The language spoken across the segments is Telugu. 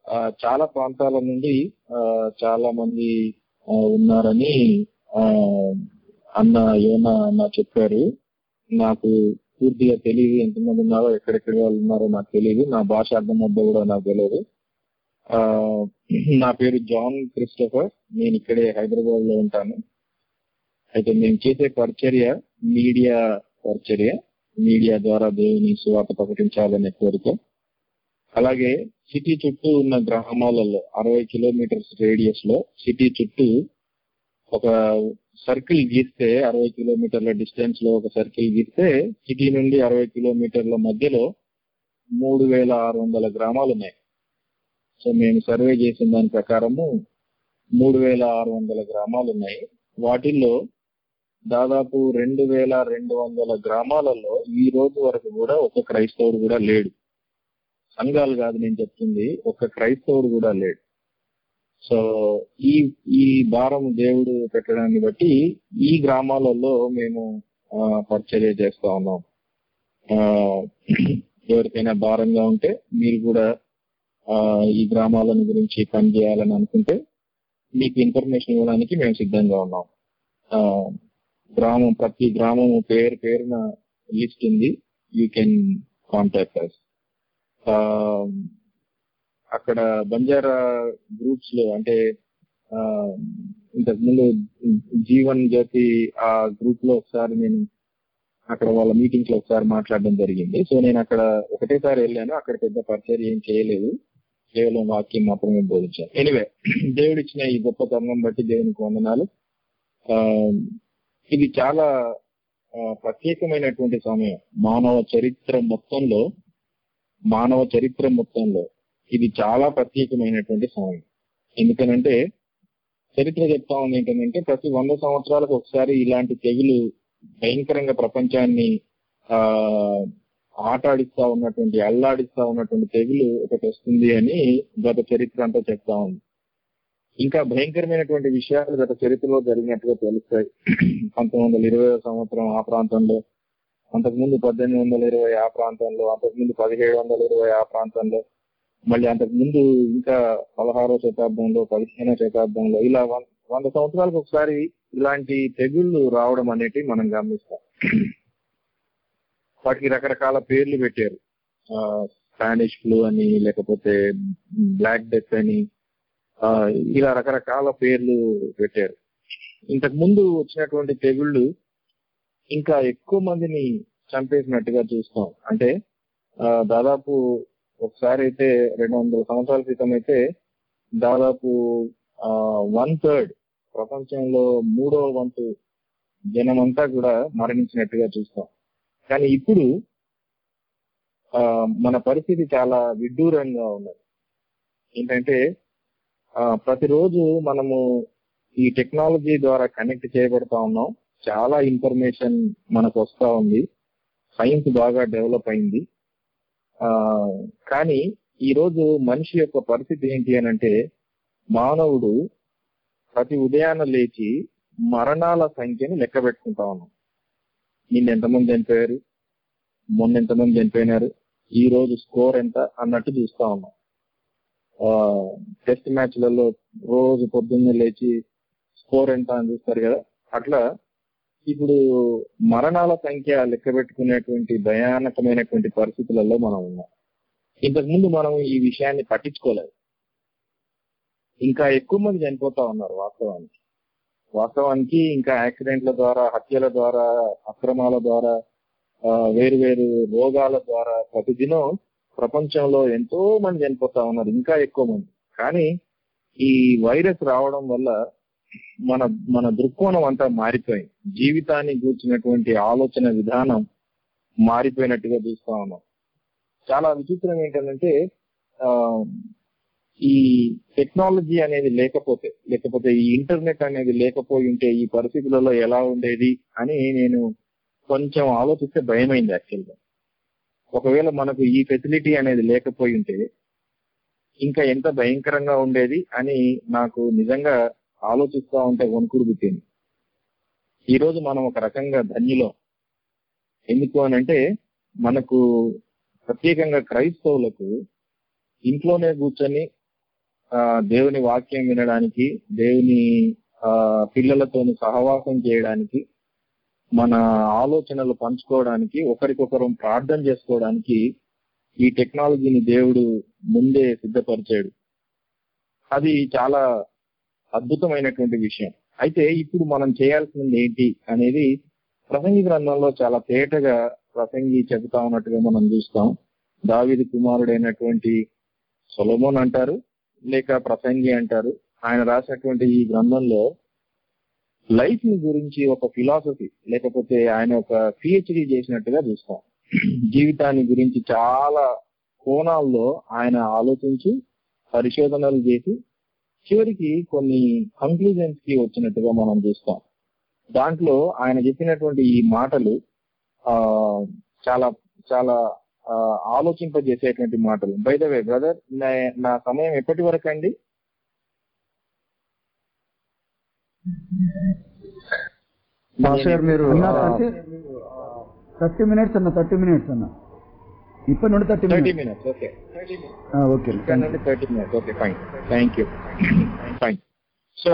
ఆ, చాలా ప్రాంతాల నుండి ఆ, చాలా మంది ఆ, ఉన్నారని ఆ, అన్న యోన అన్న చెప్పారు నాకు పూర్తిగా తెలియదు ఎంతమంది ఉన్నారో ఎక్కడెక్కడ వాళ్ళు ఉన్నారో నాకు తెలియదు నా భాష అర్థం అర్థం కూడా నాకు తెలియదు ఆ, నా పేరు జాన్ క్రిస్టఫర్ నేను ఇక్కడే హైదరాబాద్ లో ఉంటాను అయితే మేము చేసే పరిచర్య మీడియా పరిచర్య మీడియా ద్వారా దేవుని సువార్త ప్రకటించాలనే కోరిక అలాగే సిటీ చుట్టూ ఉన్న గ్రామాలలో అరవై కిలోమీటర్స్ రేడియస్ లో సిటీ చుట్టూ ఒక సర్కిల్ గీస్తే అరవై కిలోమీటర్ల డిస్టెన్స్ లో ఒక సర్కిల్ గీస్తే సిటీ నుండి అరవై కిలోమీటర్ల మధ్యలో మూడు వేల ఆరు వందల గ్రామాలు ఉన్నాయి సో మేము సర్వే చేసిన దాని ప్రకారము మూడు వేల ఆరు వందల గ్రామాలు ఉన్నాయి వాటిల్లో దాదాపు రెండు వేల రెండు వందల గ్రామాలలో ఈ రోజు వరకు కూడా ఒక క్రైస్తవుడు కూడా లేడు సంఘాలు కాదు నేను చెప్తుంది ఒక క్రైస్తవుడు కూడా లేడు సో ఈ ఈ భారం దేవుడు పెట్టడాన్ని బట్టి ఈ గ్రామాలలో మేము ఆ, పరిచర్య చేస్తా ఉన్నాం ఆ, ఎవరికైనా భారంగా ఉంటే మీరు కూడా ఆ, ఈ గ్రామాలను గురించి పనిచేయాలని అనుకుంటే మీకు ఇన్ఫర్మేషన్ ఇవ్వడానికి మేము సిద్ధంగా ఉన్నాం ఆ, గ్రామం ప్రతి గ్రామం పేరు పేరున లిస్ట్ ఉంది యూ కెన్ కాంటాక్ట్ అస్ అక్కడ బంజారా గ్రూప్స్ లో అంటే ఆ, ఇంతకు ముందు జీవన్ జ్యోతి ఆ గ్రూప్ లో ఒకసారి నేను అక్కడ వాళ్ళ మీటింగ్స్ లో ఒకసారి మాట్లాడడం జరిగింది సో నేను అక్కడ ఒకటేసారి వెళ్ళాను అక్కడ పెద్ద పరిచయం ఏం చేయలేదు కేవలం వాక్యం మాత్రమే బోధించాను ఎనివే దేవుడు ఇచ్చిన ఈ గొప్ప తరుణం బట్టి దేవునికి వందనాలు ఆ, ఇది చాలా ఆ, ప్రత్యేకమైనటువంటి సమయం మానవ చరిత్ర మొత్తంలో మానవ చరిత్ర మొత్తంలో ఇది చాలా ప్రత్యేకమైనటువంటి సమయం ఎందుకనంటే చరిత్ర చెప్తా ఉంది ఏంటంటే ప్రతి వంద సంవత్సరాలకు ఒకసారి ఇలాంటి తెగులు భయంకరంగా ప్రపంచాన్ని ఆ ఆటాడిస్తా ఉన్నటువంటి అల్లాడిస్తా ఉన్నటువంటి తెగులు ఒకటి వస్తుంది అని గత చరిత్ర అంతా చెప్తా ఉంది ఇంకా భయంకరమైనటువంటి విషయాలు గత చరిత్రలో జరిగినట్టుగా తెలుస్తాయి పంతొమ్మిది వందల ఇరవై సంవత్సరం ఆ ప్రాంతంలో అంతకుముందు పద్దెనిమిది వందల ఇరవై ఆ ప్రాంతంలో అంతకుముందు పదిహేడు వందల ఇరవై ఆ ప్రాంతంలో మళ్ళీ అంతకుముందు ఇంకా పదహారో శతాబ్దంలో పదిహేనో శతాబ్దంలో ఇలా వం- వంద సంవత్సరాలకు ఒకసారి ఇలాంటి తెగుళ్ళు రావడం అనేటి మనం గమనిస్తాం వాటికి రకరకాల పేర్లు పెట్టారు ఆ, స్పానిష్ ఫ్లూ అని లేకపోతే బ్లాక్ డెత్ అని ఆ, ఇలా రకరకాల పేర్లు పెట్టారు ఇంతకు ముందు వచ్చినటువంటి తెగుళ్ళు ఇంకా ఎక్కువ మందిని చంపేసినట్టుగా చూస్తాం అంటే ఆ, దాదాపు ఒకసారి అయితే రెండు వందల సంవత్సరాల క్రితం అయితే దాదాపు వన్ థర్డ్ ప్రపంచంలో మూడో వంతు జనమంతా కూడా మరణించినట్టుగా చూస్తాం కానీ ఇప్పుడు ఆ, మన పరిస్థితి చాలా విడ్డూరంగా ఉన్నది ఏంటంటే ఆ, ప్రతిరోజు మనము ఈ టెక్నాలజీ ద్వారా కనెక్ట్ చేయబడతా ఉన్నాం చాలా ఇన్ఫర్మేషన్ మనకు వస్తా ఉంది సైన్స్ బాగా డెవలప్ అయింది ఆ కానీ ఈ రోజు మనిషి యొక్క పరిస్థితి ఏంటి అని అంటే మానవుడు ప్రతి ఉదయాన్న లేచి మరణాల సంఖ్యను లెక్క పెట్టుకుంటా ఉన్నాం నిన్న ఎంతమంది చనిపోయారు మొన్న ఎంతమంది చనిపోయినారు ఈ రోజు స్కోర్ ఎంత అన్నట్టు చూస్తా ఉన్నాం ఆ టెస్ట్ మ్యాచ్లలో రోజు పొద్దున్నే లేచి స్కోర్ ఎంత అని చూస్తారు కదా అట్లా ఇప్పుడు మరణాల సంఖ్య లెక్క పెట్టుకునేటువంటి భయానకమైనటువంటి పరిస్థితులలో మనం ఉన్నాం ఇంతకు ముందు మనం ఈ విషయాన్ని పట్టించుకోలేదు ఇంకా ఎక్కువ మంది చనిపోతా ఉన్నారు వాస్తవానికి వాస్తవానికి ఇంకా యాక్సిడెంట్ల ద్వారా హత్యల ద్వారా అక్రమాల ద్వారా ఆ, వేరు వేరు రోగాల ద్వారా ప్రతిదినం ప్రపంచంలో ఎంతో మంది చనిపోతా ఉన్నారు ఇంకా ఎక్కువ మంది కానీ ఈ వైరస్ రావడం వల్ల మన మన దృక్కోణం అంతా మారిపోయింది జీవితాన్ని కూర్చున్నటువంటి ఆలోచన విధానం మారిపోయినట్టుగా చూస్తా ఉన్నాం చాలా విచిత్రం ఏంటంటే ఆ ఈ టెక్నాలజీ అనేది లేకపోతే లేకపోతే ఈ ఇంటర్నెట్ అనేది లేకపోయి ఉంటే ఈ పరిస్థితులలో ఎలా ఉండేది అని నేను కొంచెం ఆలోచిస్తే భయమైంది యాక్చువల్గా ఒకవేళ మనకు ఈ ఫెసిలిటీ అనేది లేకపోయి ఉంటే ఇంకా ఎంత భయంకరంగా ఉండేది అని నాకు నిజంగా ఆలోచిస్తా ఉంటే వణుకుడు పుట్టింది ఈ రోజు మనం ఒక రకంగా ధన్యులం ఎందుకు అని అంటే మనకు ప్రత్యేకంగా క్రైస్తవులకు ఇంట్లోనే కూర్చొని ఆ, దేవుని వాక్యం వినడానికి దేవుని ఆ, పిల్లలతోని సహవాసం చేయడానికి మన ఆలోచనలు పంచుకోవడానికి ఒకరికొకరు ప్రార్థన చేసుకోవడానికి ఈ టెక్నాలజీని దేవుడు ముందే సిద్ధపరిచాడు అది చాలా అద్భుతమైనటువంటి విషయం అయితే ఇప్పుడు మనం చేయాల్సింది ఏంటి అనేది ప్రసంగి గ్రంథంలో చాలా తేటగా ప్రసంగి చెబుతా ఉన్నట్టుగా మనం చూస్తాం దావిది కుమారుడైనటువంటి సొలమోన్ అంటారు లేక ప్రసంగి అంటారు ఆయన రాసినటువంటి ఈ గ్రంథంలో లైఫ్ ని గురించి ఒక ఫిలాసఫీ లేకపోతే ఆయన ఒక పిహెచ్డి చేసినట్టుగా చూస్తాం జీవితాన్ని గురించి చాలా కోణాల్లో ఆయన ఆలోచించి పరిశోధనలు చేసి చివరికి కొన్ని కంక్లూజన్స్ కి వచ్చినట్టుగా మనం చూస్తాం దాంట్లో ఆయన చెప్పినటువంటి ఈ మాటలు ఆ చాలా చాలా ఆ, ఆలోచింపజేసేటువంటి మాటలు బై ద వే బ్రదర్ నా సమయం ఎప్పటి వరకు అండి మాస్టర్ గారు మీరు అన్న ఆ, థర్టీ థర్టీ మినిట్స్ అన్న థర్టీ మినిట్స్ అన్న ఇప్పటి నుండి thirty thirty minutes minutes okay okay ఇక్కడ నుండి thirty minutes okay fine thank you fine so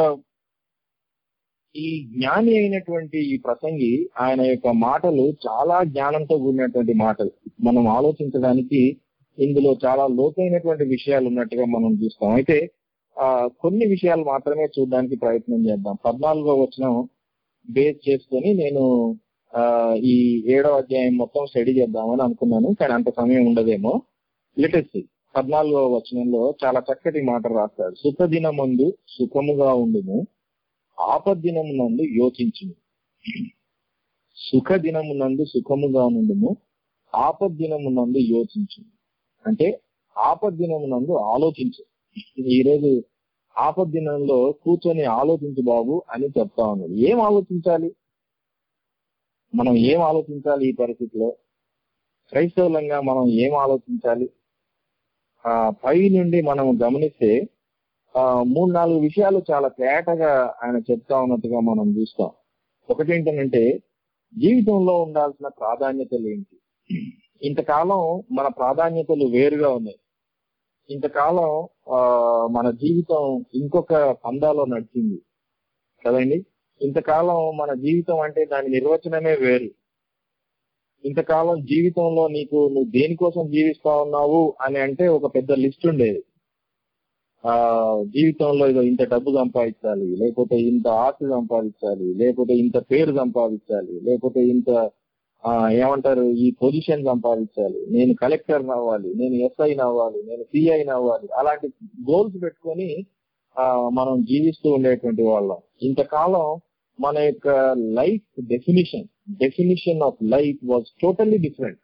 ఈ జ్ఞాని అయినటువంటి ఈ ప్రసంగి ఆయన యొక్క మాటలు చాలా జ్ఞానంతో కూడినటువంటి మాటలు మనం ఆలోచించడానికి ఇందులో చాలా లోతైనటువంటి విషయాలు ఉన్నట్టుగా మనం చూస్తాం అయితే ఆ కొన్ని విషయాలు మాత్రమే చూడడానికి ప్రయత్నం చేద్దాం పద్నాలుగో వచ్చిన బేస్ చేసుకొని నేను ఆ ఈ ఏడో అధ్యాయం మొత్తం స్టడీ చేద్దామని అనుకున్నాను కానీ అంత సమయం ఉండదేమో లిటరసీ పద్నాలుగో వచనంలో చాలా చక్కటి మాట రాస్తాడు సుఖదినమందు సుఖముగా ఉండుము ఆపద్దినమునందు యోచించుము సుఖదినమునందు సుఖముగా నుండుము ఆపద్దినమునందు యోచించుము అంటే ఆపద్దినమునందు ఆలోచించు ఈరోజు ఆపద్దినంలో కూర్చొని ఆలోచించు బాబు అని చెప్తా ఉన్నాడు ఏం ఆలోచించాలి మనం ఏం ఆలోచించాలి ఈ పరిస్థితిలో క్రైస్తవులంగా మనం ఏం ఆలోచించాలి ఆ పై నుండి మనం గమనిస్తే ఆ మూడు నాలుగు విషయాలు చాలా తేటగా ఆయన చెప్తా ఉన్నట్టుగా మనం చూస్తాం ఒకటి ఏంటంటే జీవితంలో ఉండాల్సిన ప్రాధాన్యతలు ఏంటి ఇంతకాలం మన ప్రాధాన్యతలు వేరుగా ఉన్నాయి ఇంతకాలం ఆ మన జీవితం ఇంకొక పందాలో నడిచింది కదండి ఇంతకాలం మన జీవితం అంటే దాని నిర్వచనమే వేరు ఇంతకాలం జీవితంలో నీకు నువ్వు దేనికోసం జీవిస్తా ఉన్నావు అని అంటే ఒక పెద్ద లిస్ట్ ఉండేది ఆ జీవితంలో ఇదో ఇంత డబ్బు సంపాదించాలి లేకపోతే ఇంత ఆస్తి సంపాదించాలి లేకపోతే ఇంత పేరు సంపాదించాలి లేకపోతే ఇంత ఆ ఏమంటారు ఈ పొజిషన్ సంపాదించాలి నేను కలెక్టర్ అవ్వాలి నేను ఎస్ఐ అవ్వాలి నేను సిఐ అవ్వాలి అలాంటి గోల్స్ పెట్టుకొని ఆ మనం జీవిస్తూ ఉండేటువంటి వాళ్ళం ఇంతకాలం మన యొక్క life definition definition of life was totally different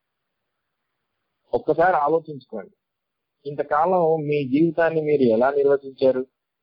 ఒక్కసారి ఆలోచించుకోండి ఇంతకాలం మీ జీవితాన్ని మీరు ఎలా నిర్వచించారు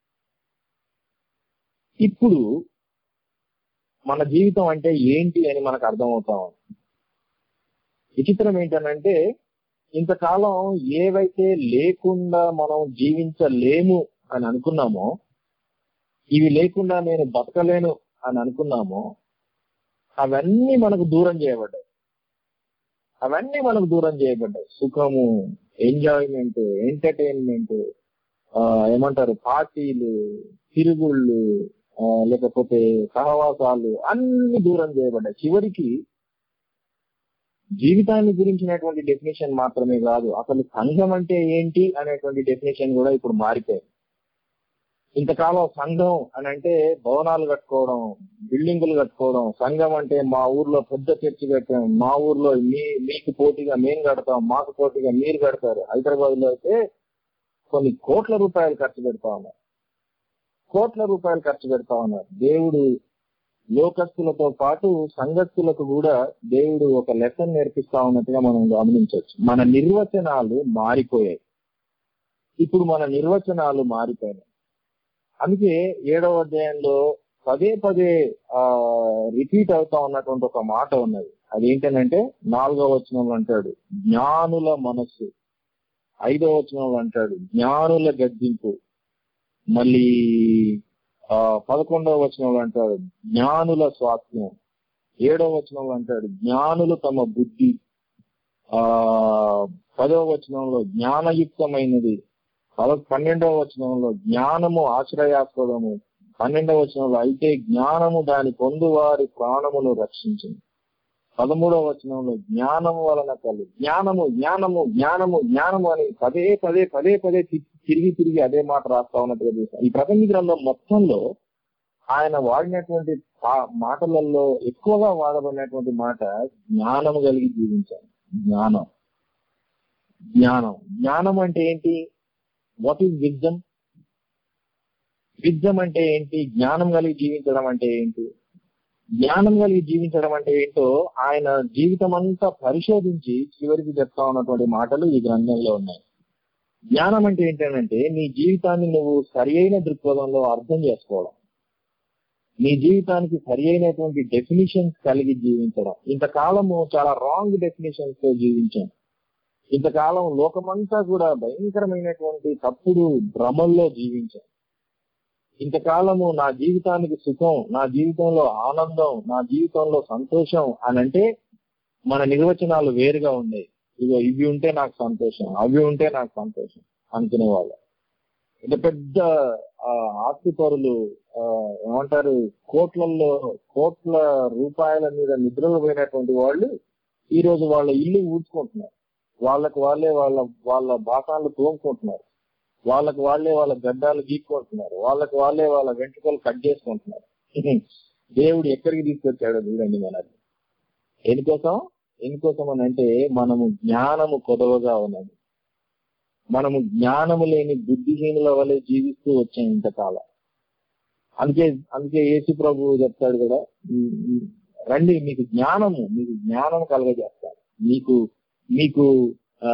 ఇప్పుడు మన జీవితం అంటే ఏంటి అని మనకు అర్థమవుతా ఉంది విచిత్రం ఏంటనంటే ఇంతకాలం ఏవైతే లేకుండా మనం జీవించలేము అని అనుకున్నామో ఇవి లేకుండా నేను బతకలేను అని అనుకున్నామో అవన్నీ మనకు దూరం చేయబడ్డాయి అవన్నీ మనకు దూరం చేయబడ్డాయి సుఖము ఎంజాయ్మెంట్ ఎంటర్టైన్మెంట్ ఏమంటారు పార్టీలు తిరుగుళ్ళు ఆ, లేకపోతే సహవాసాలు అన్ని దూరం చేయబడ్డాయి చివరికి జీవితాన్ని గురించినటువంటి డెఫినేషన్ మాత్రమే కాదు అసలు సంఘం అంటే ఏంటి అనేటువంటి డెఫినేషన్ కూడా ఇప్పుడు మారిపోయింది ఇంతకాలం సంఘం అని అంటే భవనాలు కట్టుకోవడం బిల్డింగులు కట్టుకోవడం సంఘం అంటే మా ఊర్లో పెద్ద చర్చి కట్టాం మా ఊర్లో మీ మీకు పోటీగా మేము కడతాం మాకు పోటీగా మీరు కడతారు హైదరాబాద్ లో అయితే కొన్ని కోట్ల రూపాయలు ఖర్చు పెడతా ఉన్నారు కోట్ల రూపాయలు ఖర్చు పెడతా ఉన్నారు దేవుడు లోకస్తులతో పాటు సంఘస్థులకు కూడా దేవుడు ఒక లెసన్ నేర్పిస్తా ఉన్నట్టుగా మనం గమనించవచ్చు మన నిర్వచనాలు మారిపోయాయి ఇప్పుడు మన నిర్వచనాలు మారిపోయినాయి అందుకే ఏడవ అధ్యాయంలో పదే పదే ఆ రిపీట్ అవుతా ఉన్నటువంటి ఒక మాట ఉన్నది అదేంటనంటే నాలుగవ వచనంలో అంటాడు జ్ఞానుల మనస్సు ఐదవ వచనంలో అంటాడు జ్ఞానుల గద్దింపు మళ్ళీ ఆ పదకొండవ వచనంలో అంటాడు జ్ఞానుల స్వాస్థ్యం ఏడవ వచనంలో అంటాడు జ్ఞానులు తమ బుద్ధి ఆ పదవ వచనంలో జ్ఞానయుక్తమైనది పద పన్నెండవ వచనంలో జ్ఞానము ఆశ్రయాస్పదము పన్నెండవ వచనంలో అయితే జ్ఞానము దాని పొందు వారి ప్రాణమును రక్షించింది పదమూడవ వచనంలో జ్ఞానము వలన కలు జ్ఞానము జ్ఞానము జ్ఞానము జ్ఞానము అని పదే పదే పదే పదే తి- తిరిగి తిరిగి అదే మాట రాస్తా ఉన్నట్టుగా చూస్తాం ఈ ప్రసంగి గ్రంథం మొత్తంలో ఆయన వాడినటువంటి పా- మాటలలో ఎక్కువగా వాడబడినటువంటి మాట జ్ఞానము కలిగి జీవించాలి జ్ఞానం జ్ఞానం జ్ఞానం అంటే ఏంటి వాట్ ఈజ్ విజ్డమ్ విజ్డమ్ అంటే ఏంటి జ్ఞానం కలిగి జీవించడం అంటే ఏంటి జ్ఞానం కలిగి జీవించడం అంటే ఏంటో ఆయన జీవితం అంతా పరిశోధించి చివరికి చెప్తా ఉన్నటువంటి మాటలు ఈ గ్రంథంలో ఉన్నాయి జ్ఞానం అంటే ఏంటంటే నీ జీవితాన్ని నువ్వు సరి అయిన దృక్పథంలో అర్థం చేసుకోవడం నీ జీవితానికి సరి అయినటువంటి డెఫినిషన్స్ కలిగి జీవించడం ఇంతకాలము చాలా రాంగ్ డెఫినేషన్స్ తో జీవించాం ఇంతకాలం లోకమంతా కూడా భయంకరమైనటువంటి తప్పుడు భ్రమల్లో జీవించాం ఇంతకాలము నా జీవితానికి సుఖం నా జీవితంలో ఆనందం నా జీవితంలో సంతోషం అని అంటే మన నిర్వచనాలు వేరుగా ఉన్నాయి ఇగో ఇవి ఉంటే నాకు సంతోషం అవి ఉంటే నాకు సంతోషం అనుకునేవాళ్ళు పెద్ద పెద్ద ఆ, ఆస్తిపరులు ఆ, ఏమంటారు కోట్లలో కోట్ల రూపాయల మీద నిద్రలు పోయినటువంటి వాళ్ళు ఈ రోజు వాళ్ళ ఇల్లు ఊడ్చుకుంటున్నారు వాళ్ళకి వాళ్ళే వాళ్ళ వాళ్ళ బాసాలు తోముకుంటున్నారు వాళ్ళకి వాళ్ళే వాళ్ళ గడ్డాలు గీక్కుంటున్నారు వాళ్ళకి వాళ్ళే వాళ్ళ వెంట్రుకలు కట్ చేసుకుంటున్నారు దేవుడు ఎక్కడికి తీసుకొచ్చాడో చూడండి మనది ఎందుకోసం ఎందుకోసం అని అంటే మనము జ్ఞానము కొదవగా ఉన్నది మనము జ్ఞానము లేని బుద్ధిహీనుల వలె జీవిస్తూ వచ్చాం ఇంతకాలం అందుకే అందుకే యేసు ప్రభు చెప్తాడు కదా ఉమ్, ఉమ్, రండి మీకు జ్ఞానము మీకు జ్ఞానం కలగజేస్తాడు మీకు మీకు ఆ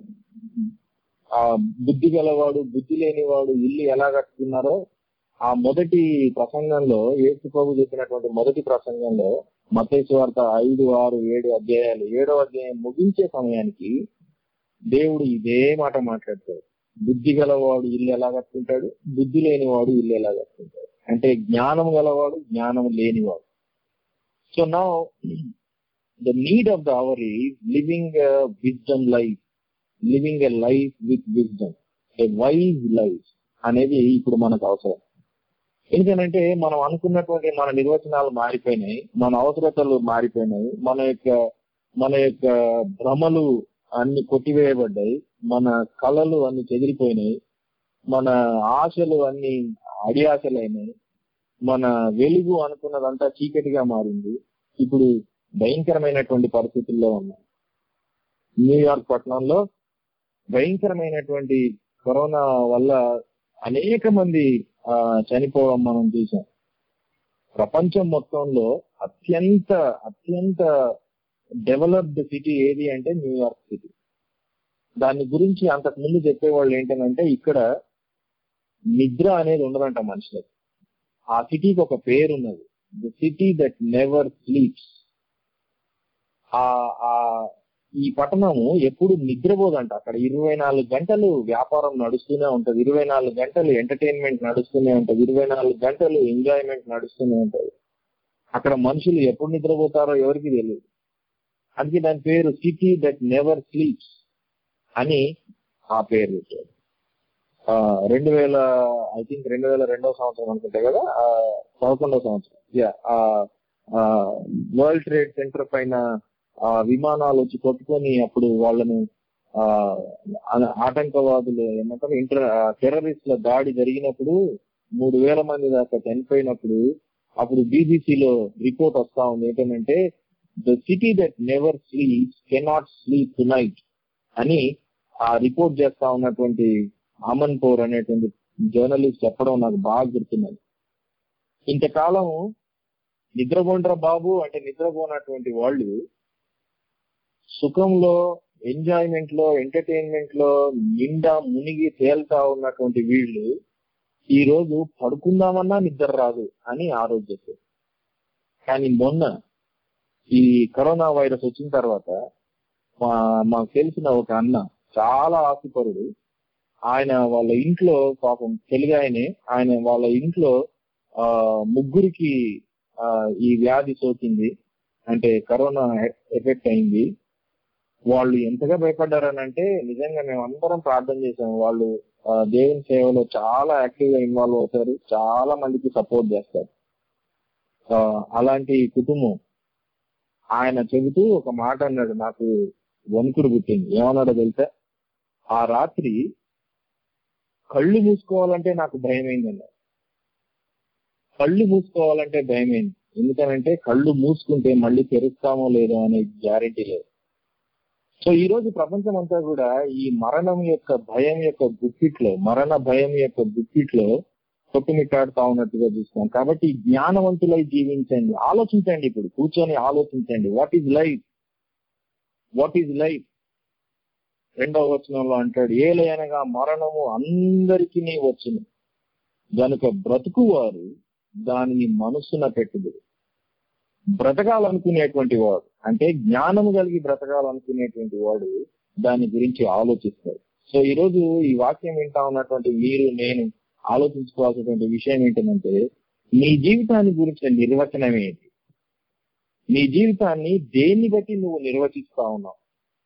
ఆ బుద్ధి గలవాడు బుద్ధి లేనివాడు ఇల్లు ఎలా కట్టుకున్నారో ఆ మొదటి ప్రసంగంలో యేసు ప్రభు చెప్పినటువంటి మొదటి ప్రసంగంలో మతేసు వార్త ఐదు ఆరు ఏడు అధ్యాయాలు ఏడో అధ్యాయం ముగించే సమయానికి దేవుడు ఇదే మాట మాట్లాడతాడు బుద్ధి గలవాడు ఇల్లు ఎలా కట్టుకుంటాడు బుద్ధి లేనివాడు ఇల్లు ఎలా కట్టుకుంటాడు అంటే జ్ఞానం గలవాడు జ్ఞానం లేనివాడు సో నా the need of the hour is living wisdom life living a life with wisdom a wise life అనేది ఇప్పుడు మనకు అవసరం ఎందుకంటే మనం అనుకున్నటువంటి మన నిర్వచనాలు మారిపోయినాయి మన అవసరతలు మారిపోయినాయి మన యొక్క మన యొక్క భ్రమలు అన్ని కొట్టివేయబడ్డాయి మన కళలు అన్ని చెదిరిపోయినాయి మన ఆశలు అన్ని అడియాశలైనాయి మన వెలుగు అనుకున్నదంతా చీకటిగా మారింది ఇప్పుడు భయంకరమైనటువంటి పరిస్థితుల్లో ఉన్నాం న్యూయార్క్ పట్టణంలో భయంకరమైనటువంటి కరోనా వల్ల అనేక మంది ఆ, చనిపోవడం మనం చూసాం ప్రపంచం మొత్తంలో అత్యంత అత్యంత డెవలప్డ్ సిటీ ఏది అంటే న్యూయార్క్ సిటీ దాని గురించి అంతకు ముందు చెప్పేవాళ్ళు ఏంటంటే ఇక్కడ నిద్ర అనేది ఉండదంట మనుషులకి ఆ సిటీకి ఒక పేరు ఉన్నది the city that never sleeps ఆ ఆ ఈ పట్టణము ఎప్పుడు నిద్రపోదంట అక్కడ ఇరవై నాలుగు గంటలు వ్యాపారం నడుస్తూనే ఉంటది ఇరవై నాలుగు గంటలు ఎంటర్టైన్మెంట్ నడుస్తూనే ఉంటది ఇరవై నాలుగు గంటలు ఎంజాయ్మెంట్ నడుస్తూనే ఉంటది అక్కడ మనుషులు ఎప్పుడు నిద్రపోతారో ఎవరికి తెలియదు అందుకే దాని పేరు సిటీ దట్ నెవర్ స్లీప్స్ అని ఆ పేరు పెట్టారు ఆ, రెండు వేల ఐ థింక్ రెండు వేల రెండవ సంవత్సరం అనుకుంటా కదా ఆ, పదకొండవ సంవత్సరం యా వరల్డ్ ట్రేడ్ సెంటర్ పైన ఆ, విమానాలు వచ్చి కొట్టుకొని అప్పుడు వాళ్ళను ఆ, ఆ- ఆటంకవాదులు ఏమంటారు ఇంటర్ టెర్రరిస్ట్ల దాడి జరిగినప్పుడు మూడు వేల మంది దాకా చనిపోయినప్పుడు అప్పుడు బీబీసీలో రిపోర్ట్ వస్తా ఉంది ఏంటంటే the city that never sleeps cannot sleep tonight అని ఆ రిపోర్ట్ చేస్తా ఉన్నటువంటి అమన్ పౌర్ అనేటువంటి జర్నలిస్ట్ చెప్పడం నాకు బాగా గుర్తున్నది ఇంతకాలం నిద్రపోండ్రా బాబు అంటే నిద్రపోనటువంటి వాళ్ళు సుఖంలో ఎంజాయ్మెంట్ లో ఎంటర్టైన్మెంట్ లో నిండా మునిగి తేల్తా ఉన్నటువంటి వీళ్ళు ఈ రోజు పడుకుందామన్నా నిద్ర రాదు అని ఆరోగ్యం కానీ మొన్న ఈ కరోనా వైరస్ వచ్చిన తర్వాత మా మాకు తెలిసిన ఒక అన్న చాలా ఆశపరుడు ఆయన వాళ్ళ ఇంట్లో పాపం తెలుగు ఆయనే ఆయన వాళ్ళ ఇంట్లో ఆ ముగ్గురికి ఆ ఈ వ్యాధి సోకింది అంటే కరోనా ఎఫెక్ట్ అయింది వాళ్ళు ఎంతగా భయపడ్డారనంటే నిజంగా మేము అందరం ప్రార్థన చేసాము వాళ్ళు ఆ, దేవుని సేవలో చాలా యాక్టివ్ గా ఇన్వాల్వ్ అవుతారు చాలా మందికి సపోర్ట్ చేస్తారు ఆ, అలాంటి కుటుంబం ఆయన చెబుతూ ఒక మాట అన్నాడు నాకు వణుకుడు పుట్టింది ఏమన్నాడో తెలుసా ఆ రాత్రి కళ్ళు మూసుకోవాలంటే నాకు భయమైంది అన్నాడు కళ్ళు మూసుకోవాలంటే భయమైంది ఎందుకనంటే కళ్ళు మూసుకుంటే మళ్ళీ తెరుస్తామో లేదో అనే గ్యారెంటీ లేదు సో ఈ రోజు ప్రపంచం అంతా కూడా ఈ మరణం యొక్క భయం యొక్క గుప్పిట్లో మరణ భయం యొక్క గుప్పిట్లో కొట్టుమిట్టాడుతా ఉన్నట్టుగా చూస్తాం కాబట్టి జ్ఞానవంతులై జీవించండి ఆలోచించండి ఇప్పుడు కూర్చొని ఆలోచించండి what is life what is life రెండవ వచనంలో అంటాడు ఏలయనగా మరణము అందరికీ వచ్చును గనుక బ్రతుకువారు దానిని మనసున పెట్టుదు బ్రతకాలనుకునేటువంటి వాడు అంటే జ్ఞానము కలిగి బ్రతకాలనుకునేటువంటి వాడు దాని గురించి ఆలోచిస్తాడు సో ఈ రోజు ఈ వాక్యం వింటా ఉన్నటువంటి మీరు నేను ఆలోచించుకోవాల్సినటువంటి విషయం ఏంటంటే నీ జీవితాన్ని గురించిన నిర్వచనం ఏంటి నీ జీవితాన్ని దేన్ని బట్టి నువ్వు నిర్వచిస్తా ఉన్నావు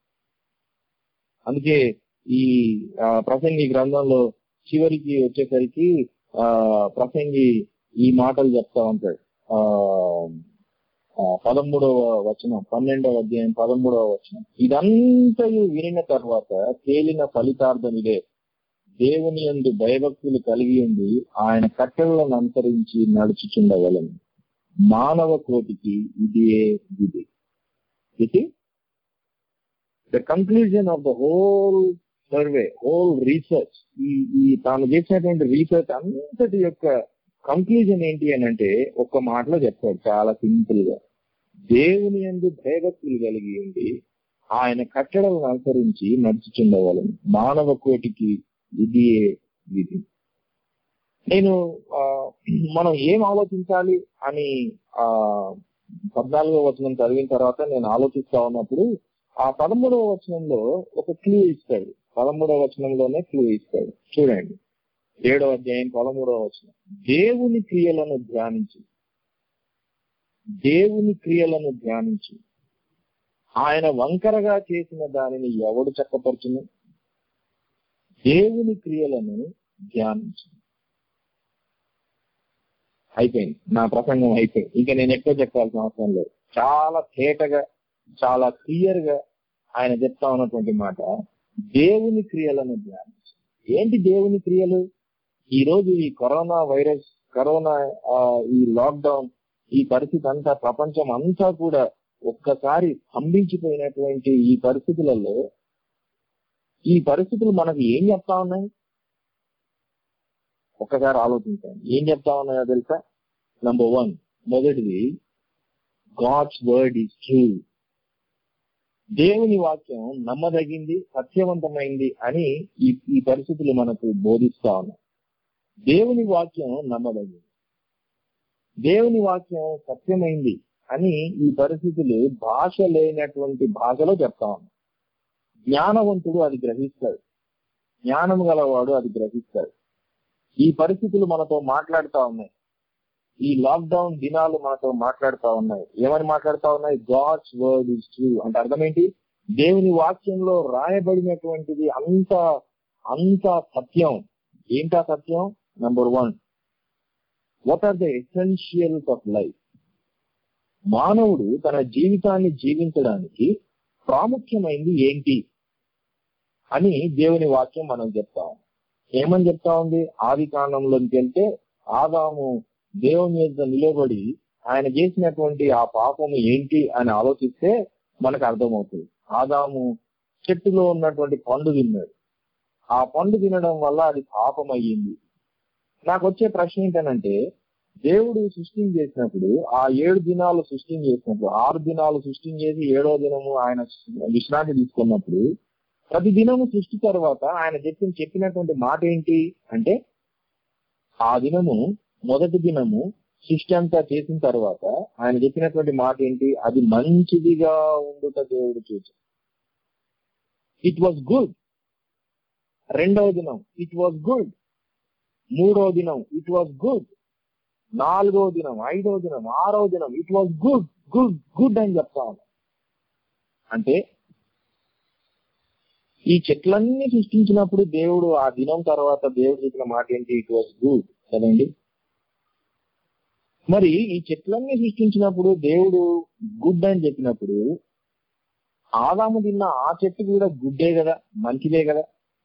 అందుకే ఈ ఆ, ప్రసంగి గ్రంథంలో చివరికి వచ్చేసరికి ఆ ప్రసంగి ఈ మాటలు చెప్తా ఉంటాడు ఆ ఆ, పదమూడవ వచనం పన్నెండవ అధ్యాయం పదమూడవ వచనం ఇదంతయు వినిన తర్వాత తేలిన ఫలితార్థం ఇదే దేవుని యందు భయభక్తులు కలిగి ఉండి ఆయన కట్టెలను అనుసరించి నడుచుచుండగలను మానవ కోటికి ఇదియే విధి ఇది the conclusion of the whole survey whole research ఈ ఈ తాను చేసినటువంటి రీసెర్చ్ అంతటి యొక్క కంక్లూజన్ ఏంటి అని అంటే ఒక్క మాటలో చెప్తాడు చాలా సింపుల్ గా దేవుని యందు భయభక్తులు కలిగి ఉండి ఆయన కట్టడలను అనుసరించి నడుచుచుండవలను మానవ కోటికి ఇది విధి నేను ఆ, మనం ఏం ఆలోచించాలి అని ఆ పద్నాలుగో వచనం చదివిన తర్వాత నేను ఆలోచిస్తా ఉన్నప్పుడు ఆ పదమూడవ వచనంలో ఒక క్లూ ఇస్తాడు పదమూడవ వచనంలోనే క్లూ ఇస్తాడు చూడండి ఏడవ అధ్యాయం పదమూడవ వచనం దేవుని క్రియలను ధ్యానించి దేవుని క్రియలను ధ్యానించి ఆయన వంకరగా చేసిన దానిని ఎవడు చక్కపరచును దేవుని క్రియలను ధ్యానించు అయిపోయింది నా ప్రసంగం అయిపోయింది ఇంకా నేను ఎక్కువ చెప్పాల్సిన అవసరం లేదు చాలా తేటగా చాలా క్లియర్ గా ఆయన చెప్తా ఉన్నటువంటి మాట దేవుని క్రియలను ధ్యానించు ఏంటి దేవుని క్రియలు ఈ రోజు ఈ కరోనా వైరస్ కరోనా ఆ, ఈ లాక్డౌన్ ఈ పరిస్థితి అంతా ప్రపంచం అంతా కూడా ఒక్కసారి స్తంభించిపోయినటువంటి ఈ పరిస్థితులలో ఈ పరిస్థితులు మనకు ఏం చెప్తా ఉన్నాయి ఒక్కసారి ఆలోచించండి ఏం చెప్తా ఉన్నాయో తెలుసా నంబర్ వన్ మొదటిది గాడ్స్ వర్డ్ ఈజ్ ట్రూ దేవుని వాక్యం నమ్మదగింది సత్యవంతమైంది అని ఈ ఈ పరిస్థితులు మనకు బోధిస్తా ఉన్నాయి దేవుని వాక్యం నమ్మదగింది దేవుని వాక్యం సత్యమైంది అని ఈ పరిస్థితులు భాష లేనటువంటి భాషలో చెప్తా ఉన్నాయి జ్ఞానవంతుడు అది గ్రహిస్తాడు జ్ఞానం గలవాడు అది గ్రహిస్తాడు ఈ పరిస్థితులు మనతో మాట్లాడుతా ఉన్నాయి ఈ లాక్డౌన్ దినాలు మనతో మాట్లాడుతా ఉన్నాయి ఏమని మాట్లాడుతా ఉన్నాయి గాడ్స్ వర్డ్ ఇస్ ట్రూ అంటే అర్థం ఏంటి దేవుని వాక్యంలో రాయబడినటువంటిది అంత అంత సత్యం ఏంటా సత్యం number one what are the essentials of life మానవుడు తన జీవితాన్ని జీవించడానికి ప్రాముఖ్యమైనది ఏంటి అని దేవుని వాక్యం మనం చెప్తాం ఏమని చెప్తా ఉంది ఆది కాండంలోకి వెళ్తే ఆదాము దేవుని యొక్క నిలబడి ఆయన చేసినటువంటి ఆ పాపము ఏంటి అని ఆలోచిస్తే మనకు అర్థమవుతుంది ఆదాము చెట్టులో ఉన్నటువంటి పండు తిన్నాడు ఆ పండు తినడం వల్ల అది పాపం అయ్యింది నాకు వచ్చే ప్రశ్న ఏంటనంటే దేవుడు సృష్టి చేసినప్పుడు ఆ ఏడు దినాలు సృష్టి చేసినప్పుడు ఆరు దినాలు సృష్టి చేసి ఏడో దినము ఆయన విశ్రాంతి తీసుకున్నప్పుడు ప్రతి దినము సృష్టి తర్వాత ఆయన చెప్పిన చెప్పినటువంటి మాట ఏంటి అంటే ఆ దినము మొదటి దినము సృష్టి అంతా చేసిన తర్వాత ఆయన చెప్పినటువంటి మాట ఏంటి అది మంచిదిగా ఉండుట దేవుడు చూసి ఇట్ వాజ్ గుడ్ రెండవ దినం ఇట్ వాజ్ గుడ్ మూడవ దినం ఇట్ వాజ్ గుడ్ నాలుగవ దినం ఐదవ దినం ఆరవ దినం it was good good good అని చెప్తా ఉన్నా అంటే ఈ చెట్లన్నీ సృష్టించినప్పుడు దేవుడు ఆ దినం తర్వాత దేవుడు చెప్పిన మాట ఏంటి ఇట్ వాస్ గుడ్ కదండి మరి ఈ చెట్లన్నీ సృష్టించినప్పుడు దేవుడు గుడ్ అని చెప్పినప్పుడు ఆదాము తిన్న ఆ చెట్టు కూడా గుడ్డే కదా మంచిదే కదా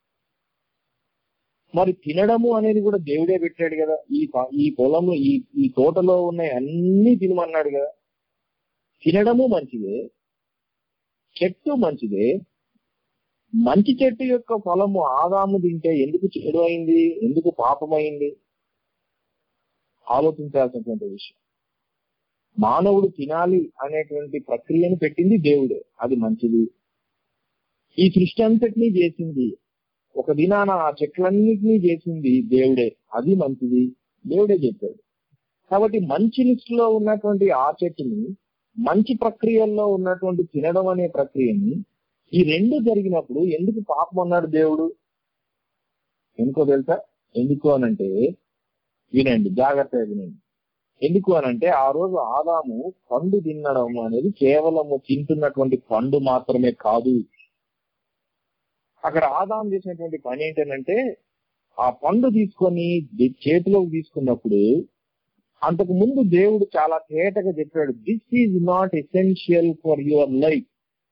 మరి తినడము అనేది కూడా దేవుడే పెట్టాడు కదా ఈ ప- ఈ పొలంలో ఈ ఈ తోటలో ఉన్న అన్ని తినమన్నాడు కదా తినడము మంచిదే చెట్టు మంచిదే మంచి చెట్టు యొక్క ఫలము ఆదాము తింటే ఎందుకు చెడు అయింది ఎందుకు పాపమైంది ఆలోచించాల్సినటువంటి విషయం మానవుడు తినాలి అనేటువంటి ప్రక్రియను పెట్టింది దేవుడే అది మంచిది ఈ సృష్టి అంతటినీ చేసింది ఒక దినాన ఆ చెట్లన్నిటినీ చేసింది దేవుడే అది మంచిది దేవుడే చెప్పాడు కాబట్టి మంచి లిస్ట్ లో ఉన్నటువంటి ఆ చెట్టుని మంచి ప్రక్రియల్లో ఉన్నటువంటి తినడం అనే ప్రక్రియని ఈ రెండు జరిగినప్పుడు ఎందుకు పాపం అన్నాడు దేవుడు ఎందుకో తెలుసా ఎందుకు అనంటే వినండి జాగ్రత్తగా వినండి ఎందుకు అనంటే ఆ రోజు ఆదాము పండు తినడం అనేది కేవలము తింటున్నటువంటి పండు మాత్రమే కాదు అక్కడ ఆదాం చేసినటువంటి పని ఏంటంటే ఆ పండు తీసుకొని ది- చేతిలోకి తీసుకున్నప్పుడు అంతకు ముందు దేవుడు చాలా తేటగా చెప్పాడు this is not essential for your life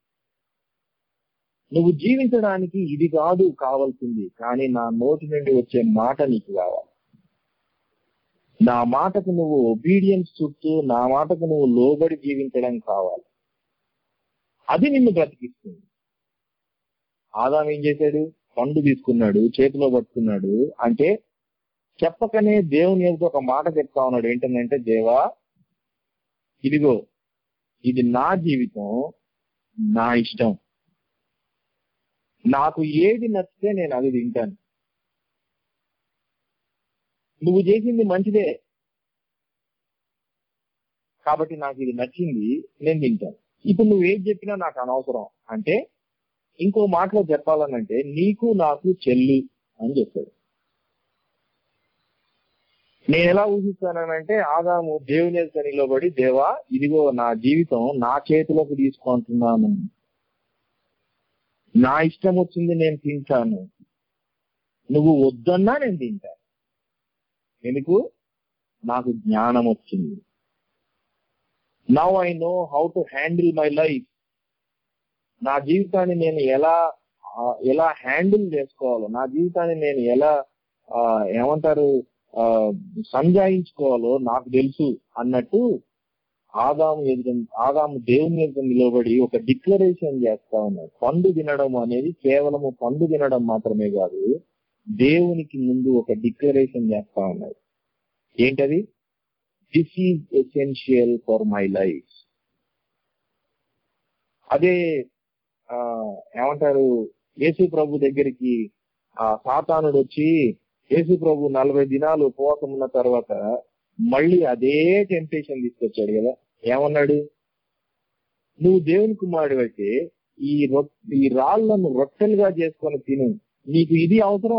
నువ్వు జీవించడానికి ఇది కాదు కావాల్సింది కానీ నా నోటి నుండి వచ్చే మాట నీకు కావాలి నా మాటకు నువ్వు ఒబీడియన్స్ చుట్టూ నా మాటకు నువ్వు లోబడి జీవించడం కావాలి అది నిన్ను బ్రతికిస్తుంది ఆదాం ఏం చేశాడు పండు తీసుకున్నాడు చేతిలో పట్టుకున్నాడు అంటే చెప్పకనే దేవుని ఎదుట ఒక మాట చెప్తా ఉన్నాడు ఏంటంటే దేవా ఇదిగో ఇది నా జీవితం నా ఇష్టం నాకు ఏది నచ్చితే నేను అది తింటాను నువ్వు చేసింది మంచిదే కాబట్టి నాకు ఇది నచ్చింది నేను తింటాను ఇప్పుడు నువ్వు ఏది చెప్పినా నాకు అనవసరం అంటే ఇంకో మాటలో చెప్పాలనంటే నీకు నాకు చెల్లు అని చెప్పాడు నేను ఎలా ఊహిస్తానంటే ఆదాము దేవుని ఎదుట నిలబడి దేవా ఇదిగో నా జీవితం నా చేతిలోకి తీసుకుంటున్నాను నా ఇష్టం వచ్చింది నేను తింటాను నువ్వు వద్దన్నా నేను తింటాను ఎందుకు నాకు జ్ఞానం వచ్చింది now I know how to handle my life నా జీవితాన్ని నేను ఎలా ఆ, ఎలా హ్యాండిల్ చేసుకోవాలో నా జీవితాన్ని నేను ఎలా ఆ, ఏమంటారు ఆ, సంజాయించుకోవాలో నాకు తెలుసు అన్నట్టు ఆదాము ఎదుట ఆదాము దేవుని ఎదుట నిలబడి ఒక డిక్లరేషన్ చేస్తా ఉన్నాడు పండు తినడం అనేది కేవలము పండు తినడం మాత్రమే కాదు దేవునికి ముందు ఒక డిక్లరేషన్ చేస్తా ఉన్నాడు ఏంటది this is essential for my life అదే ఆ, ఏమంటారు యేసు ప్రభు దగ్గరికి ఆ సాతానుడు వచ్చి యేసు ప్రభు నలభై దినాలు ఉపవాసం ఉన్న తర్వాత మళ్ళీ అదే టెంప్టేషన్ తీసుకొచ్చాడు కదా ఏమన్నాడు నువ్వు దేవుని కుమారుడు అయితే ఈ రొ ఈ రాళ్లను రొట్టెలుగా చేసుకొని తిను నీకు ఇది అవసరం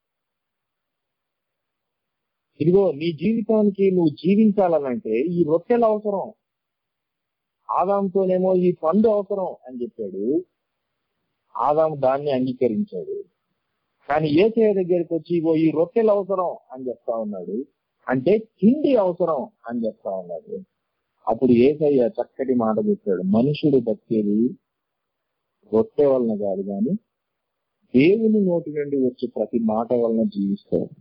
ఇదిగో నీ జీవితానికి నువ్వు జీవించాలనంటే ఈ రొట్టెలు అవసరం ఆదాంతోనేమో ఈ పండు అవసరం అని చెప్పాడు ఆదాం దాన్ని అంగీకరించాడు కానీ ఏసయ్య దగ్గరికి వచ్చి ఇగో ఈ రొట్టెలు అవసరం అని చెప్తా ఉన్నాడు అంటే తిండి అవసరం అని చెప్తా ఉన్నాడు అప్పుడు ఏసయ్య చక్కటి మాట చెప్పాడు మనుషుడు బతికేది రొట్టె వలన కాదు కానీ దేవుని నోటి నుండి వచ్చే ప్రతి మాట వలన జీవిస్తాడు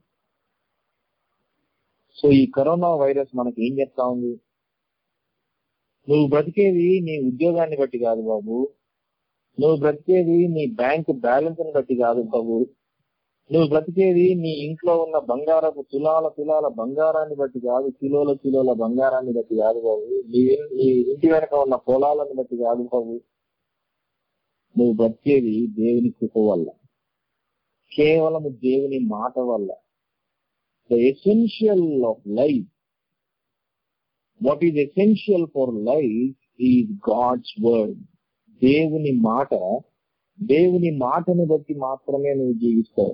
సో ఈ కరోనా వైరస్ మనకి ఏం చెప్తా ఉంది నువ్వు బ్రతికేది నీ ఉద్యోగాన్ని బట్టి కాదు బాబు నువ్వు బ్రతికేది నీ బ్యాంక్ బ్యాలెన్స్ ని బట్టి కాదు బాబు నువ్వు బ్రతికేది నీ ఇంట్లో ఉన్న బంగారపు తులాల తులాల బంగారాన్ని బట్టి కాదు కిలోల కిలోల బంగారాన్ని బట్టి కాదు బాబు నీ నీ ఇంటి వెనక ఉన్న పొలాలను బట్టి కాదు బాబు నువ్వు బ్రతికేది దేవుని కృప వల్ల కేవలం దేవుని మాట వల్ల the essential of life what is essential for life is God's word దేవుని మాట దేవుని మాటను బట్టి మాత్రమే నువ్వు జీవిస్తావు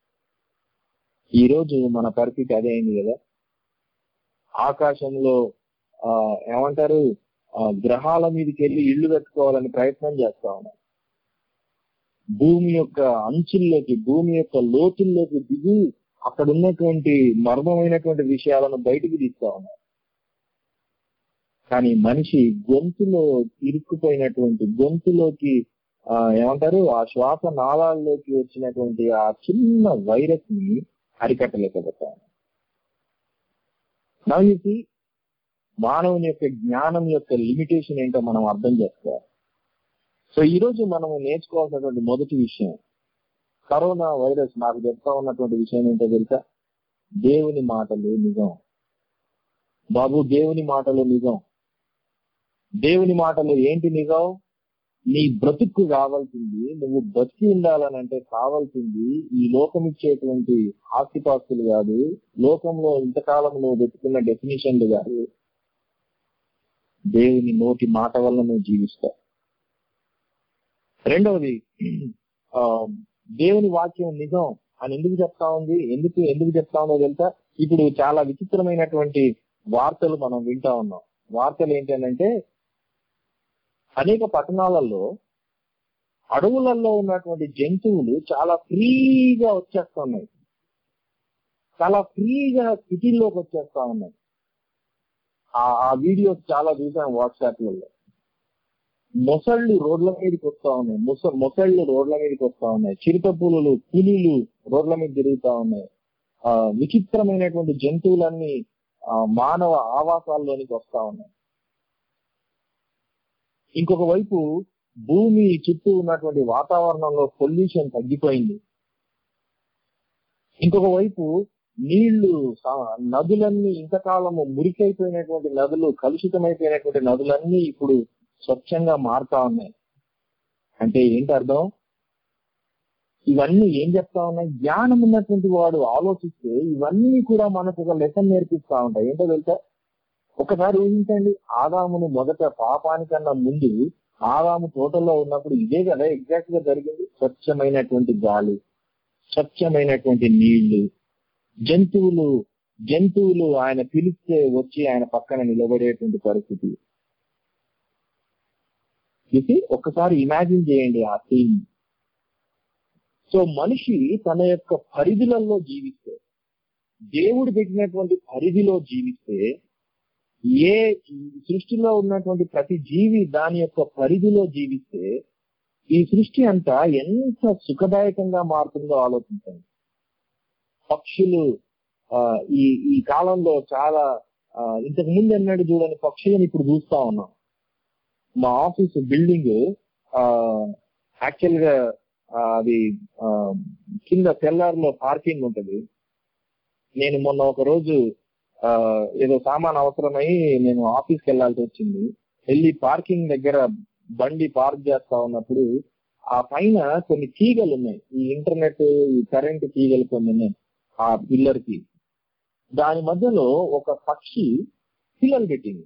ఈ రోజు మన పరిస్థితి అదే అయింది కదా ఆకాశంలో ఆ ఏమంటారు ఆ గ్రహాల మీదకి వెళ్ళి ఇల్లు కట్టుకోవాలని ప్రయత్నం చేస్తా ఉన్నాం భూమి యొక్క అంచుల్లోకి భూమి యొక్క లోతుల్లోకి దిగి అక్కడ ఉన్నటువంటి మర్మమైనటువంటి విషయాలను బయటికి తీస్తా ఉన్నారు కానీ మనిషి గొంతులో ఇరుక్కుపోయినటువంటి గొంతులోకి ఆ ఏమంటారు ఆ శ్వాస నాళాల్లోకి వచ్చినటువంటి ఆ చిన్న వైరస్ ని అరికట్టలేకపోతాం నవ్వుకి మానవుని యొక్క జ్ఞానం యొక్క లిమిటేషన్ ఏంటో మనం అర్థం చేసుకోవాలి సో ఈ రోజు మనము నేర్చుకోవాల్సినటువంటి మొదటి విషయం కరోనా వైరస్ నాకు చెప్తా ఉన్నటువంటి విషయం ఏంటో తెలుసా దేవుని మాటలు నిజం బాబు దేవుని మాటలు నిజం దేవుని మాటలు ఏంటి నిజం నీ బ్రతుక్కు కావాల్సింది నువ్వు బతికి ఉండాలని అంటే కావాల్సింది ఈ లోకం ఇచ్చేటువంటి ఆస్తిపాస్తులు కాదు లోకంలో ఇంతకాలం నువ్వు పెట్టుకున్న డెఫినేషన్లు కాదు దేవుని నోటి మాట వల్ల నువ్వు జీవిస్తావు రెండవది ఆ, దేవుని వాక్యం నిజం అని ఎందుకు చెప్తా ఉంది ఎందుకు ఎందుకు చెప్తా ఉందో తెలుసా ఇప్పుడు చాలా విచిత్రమైనటువంటి వార్తలు మనం వింటా ఉన్నాం వార్తలు ఏంటంటే అనేక పట్టణాలలో అడవులలో ఉన్నటువంటి జంతువులు చాలా ఫ్రీగా వచ్చేస్తున్నాయి చాలా ఫ్రీగా సిటీల్లోకి వచ్చేస్తా ఉన్నాయి ఆ ఆ వీడియోస్ చాలా చూసాను వాట్సాప్ లలో మొసళ్ళు రోడ్ల మీదకి వస్తా ఉన్నాయి మొస మొసళ్ళు రోడ్ల మీదకి వస్తా ఉన్నాయి చిరుత పులులు పులులు రోడ్ల మీద తిరుగుతా ఉన్నాయి ఆ విచిత్రమైనటువంటి జంతువులన్నీ ఆ, మానవ ఆవాసాల్లోనికి వస్తా ఉన్నాయి ఇంకొక వైపు భూమి చుట్టూ ఉన్నటువంటి వాతావరణంలో పొల్యూషన్ తగ్గిపోయింది ఇంకొక వైపు నీళ్లు సా- నదులన్నీ ఇంతకాలము మురికైపోయినటువంటి నదులు కలుషితమైపోయినటువంటి నదులన్నీ ఇప్పుడు స్వచ్ఛంగా మారుతా ఉన్నాయి అంటే ఏంటి అర్థం ఇవన్నీ ఏం చెప్తా ఉన్నాయి జ్ఞానం ఉన్నటువంటి వాడు ఆలోచిస్తే ఇవన్నీ కూడా మనకు ఒక లెసన్ నేర్పిస్తా ఉంటాయి ఏంటో తెలుసా ఒకసారి ఊహించండి ఆదామును మొదట పాపానికన్నా ముందు ఆదాము తోటలో ఉన్నప్పుడు ఇదే కదా ఎగ్జాక్ట్ గా జరిగింది స్వచ్ఛమైనటువంటి గాలి స్వచ్ఛమైనటువంటి నీళ్లు జంతువులు జంతువులు ఆయన పిలిస్తే వచ్చి ఆయన పక్కన నిలబడేటువంటి పరిస్థితి ఇది ఒక్కసారి ఇమాజిన్ చేయండి ఆ సీన్ సో మనిషి తన యొక్క పరిధులలో జీవిస్తే దేవుడు పెట్టినటువంటి పరిధిలో జీవిస్తే ఏ ఈ సృష్టిలో ఉన్నటువంటి ప్రతి జీవి దాని యొక్క పరిధిలో జీవిస్తే ఈ సృష్టి అంతా ఎంత సుఖదాయకంగా మారుతుందో ఆలోచించండి పక్షులు ఆ, ఈ ఈ కాలంలో చాలా ఆ, ఇంతకు ముందు ఎన్నడూ చూడని పక్షులను ఇప్పుడు చూస్తా ఉన్నాం మా ఆఫీస్ బిల్డింగ్ యాక్చువల్ గా ఆ, అది ఆ, కింద సెల్లార్ లో పార్కింగ్ ఉంటది నేను మొన్న ఒక రోజు ఆ, ఏదో సామాన్ అవసరమై నేను ఆఫీస్కి వెళ్ళాల్సి వచ్చింది వెళ్ళి పార్కింగ్ దగ్గర బండి పార్క్ చేస్తా ఉన్నప్పుడు ఆ పైన కొన్ని తీగలు ఉన్నాయి ఈ ఇంటర్నెట్ ఈ కరెంట్ తీగలు కొన్ని ఉన్నాయి ఆ పిల్లర్ కి దాని మధ్యలో ఒక పక్షి పిల్లలు పెట్టింది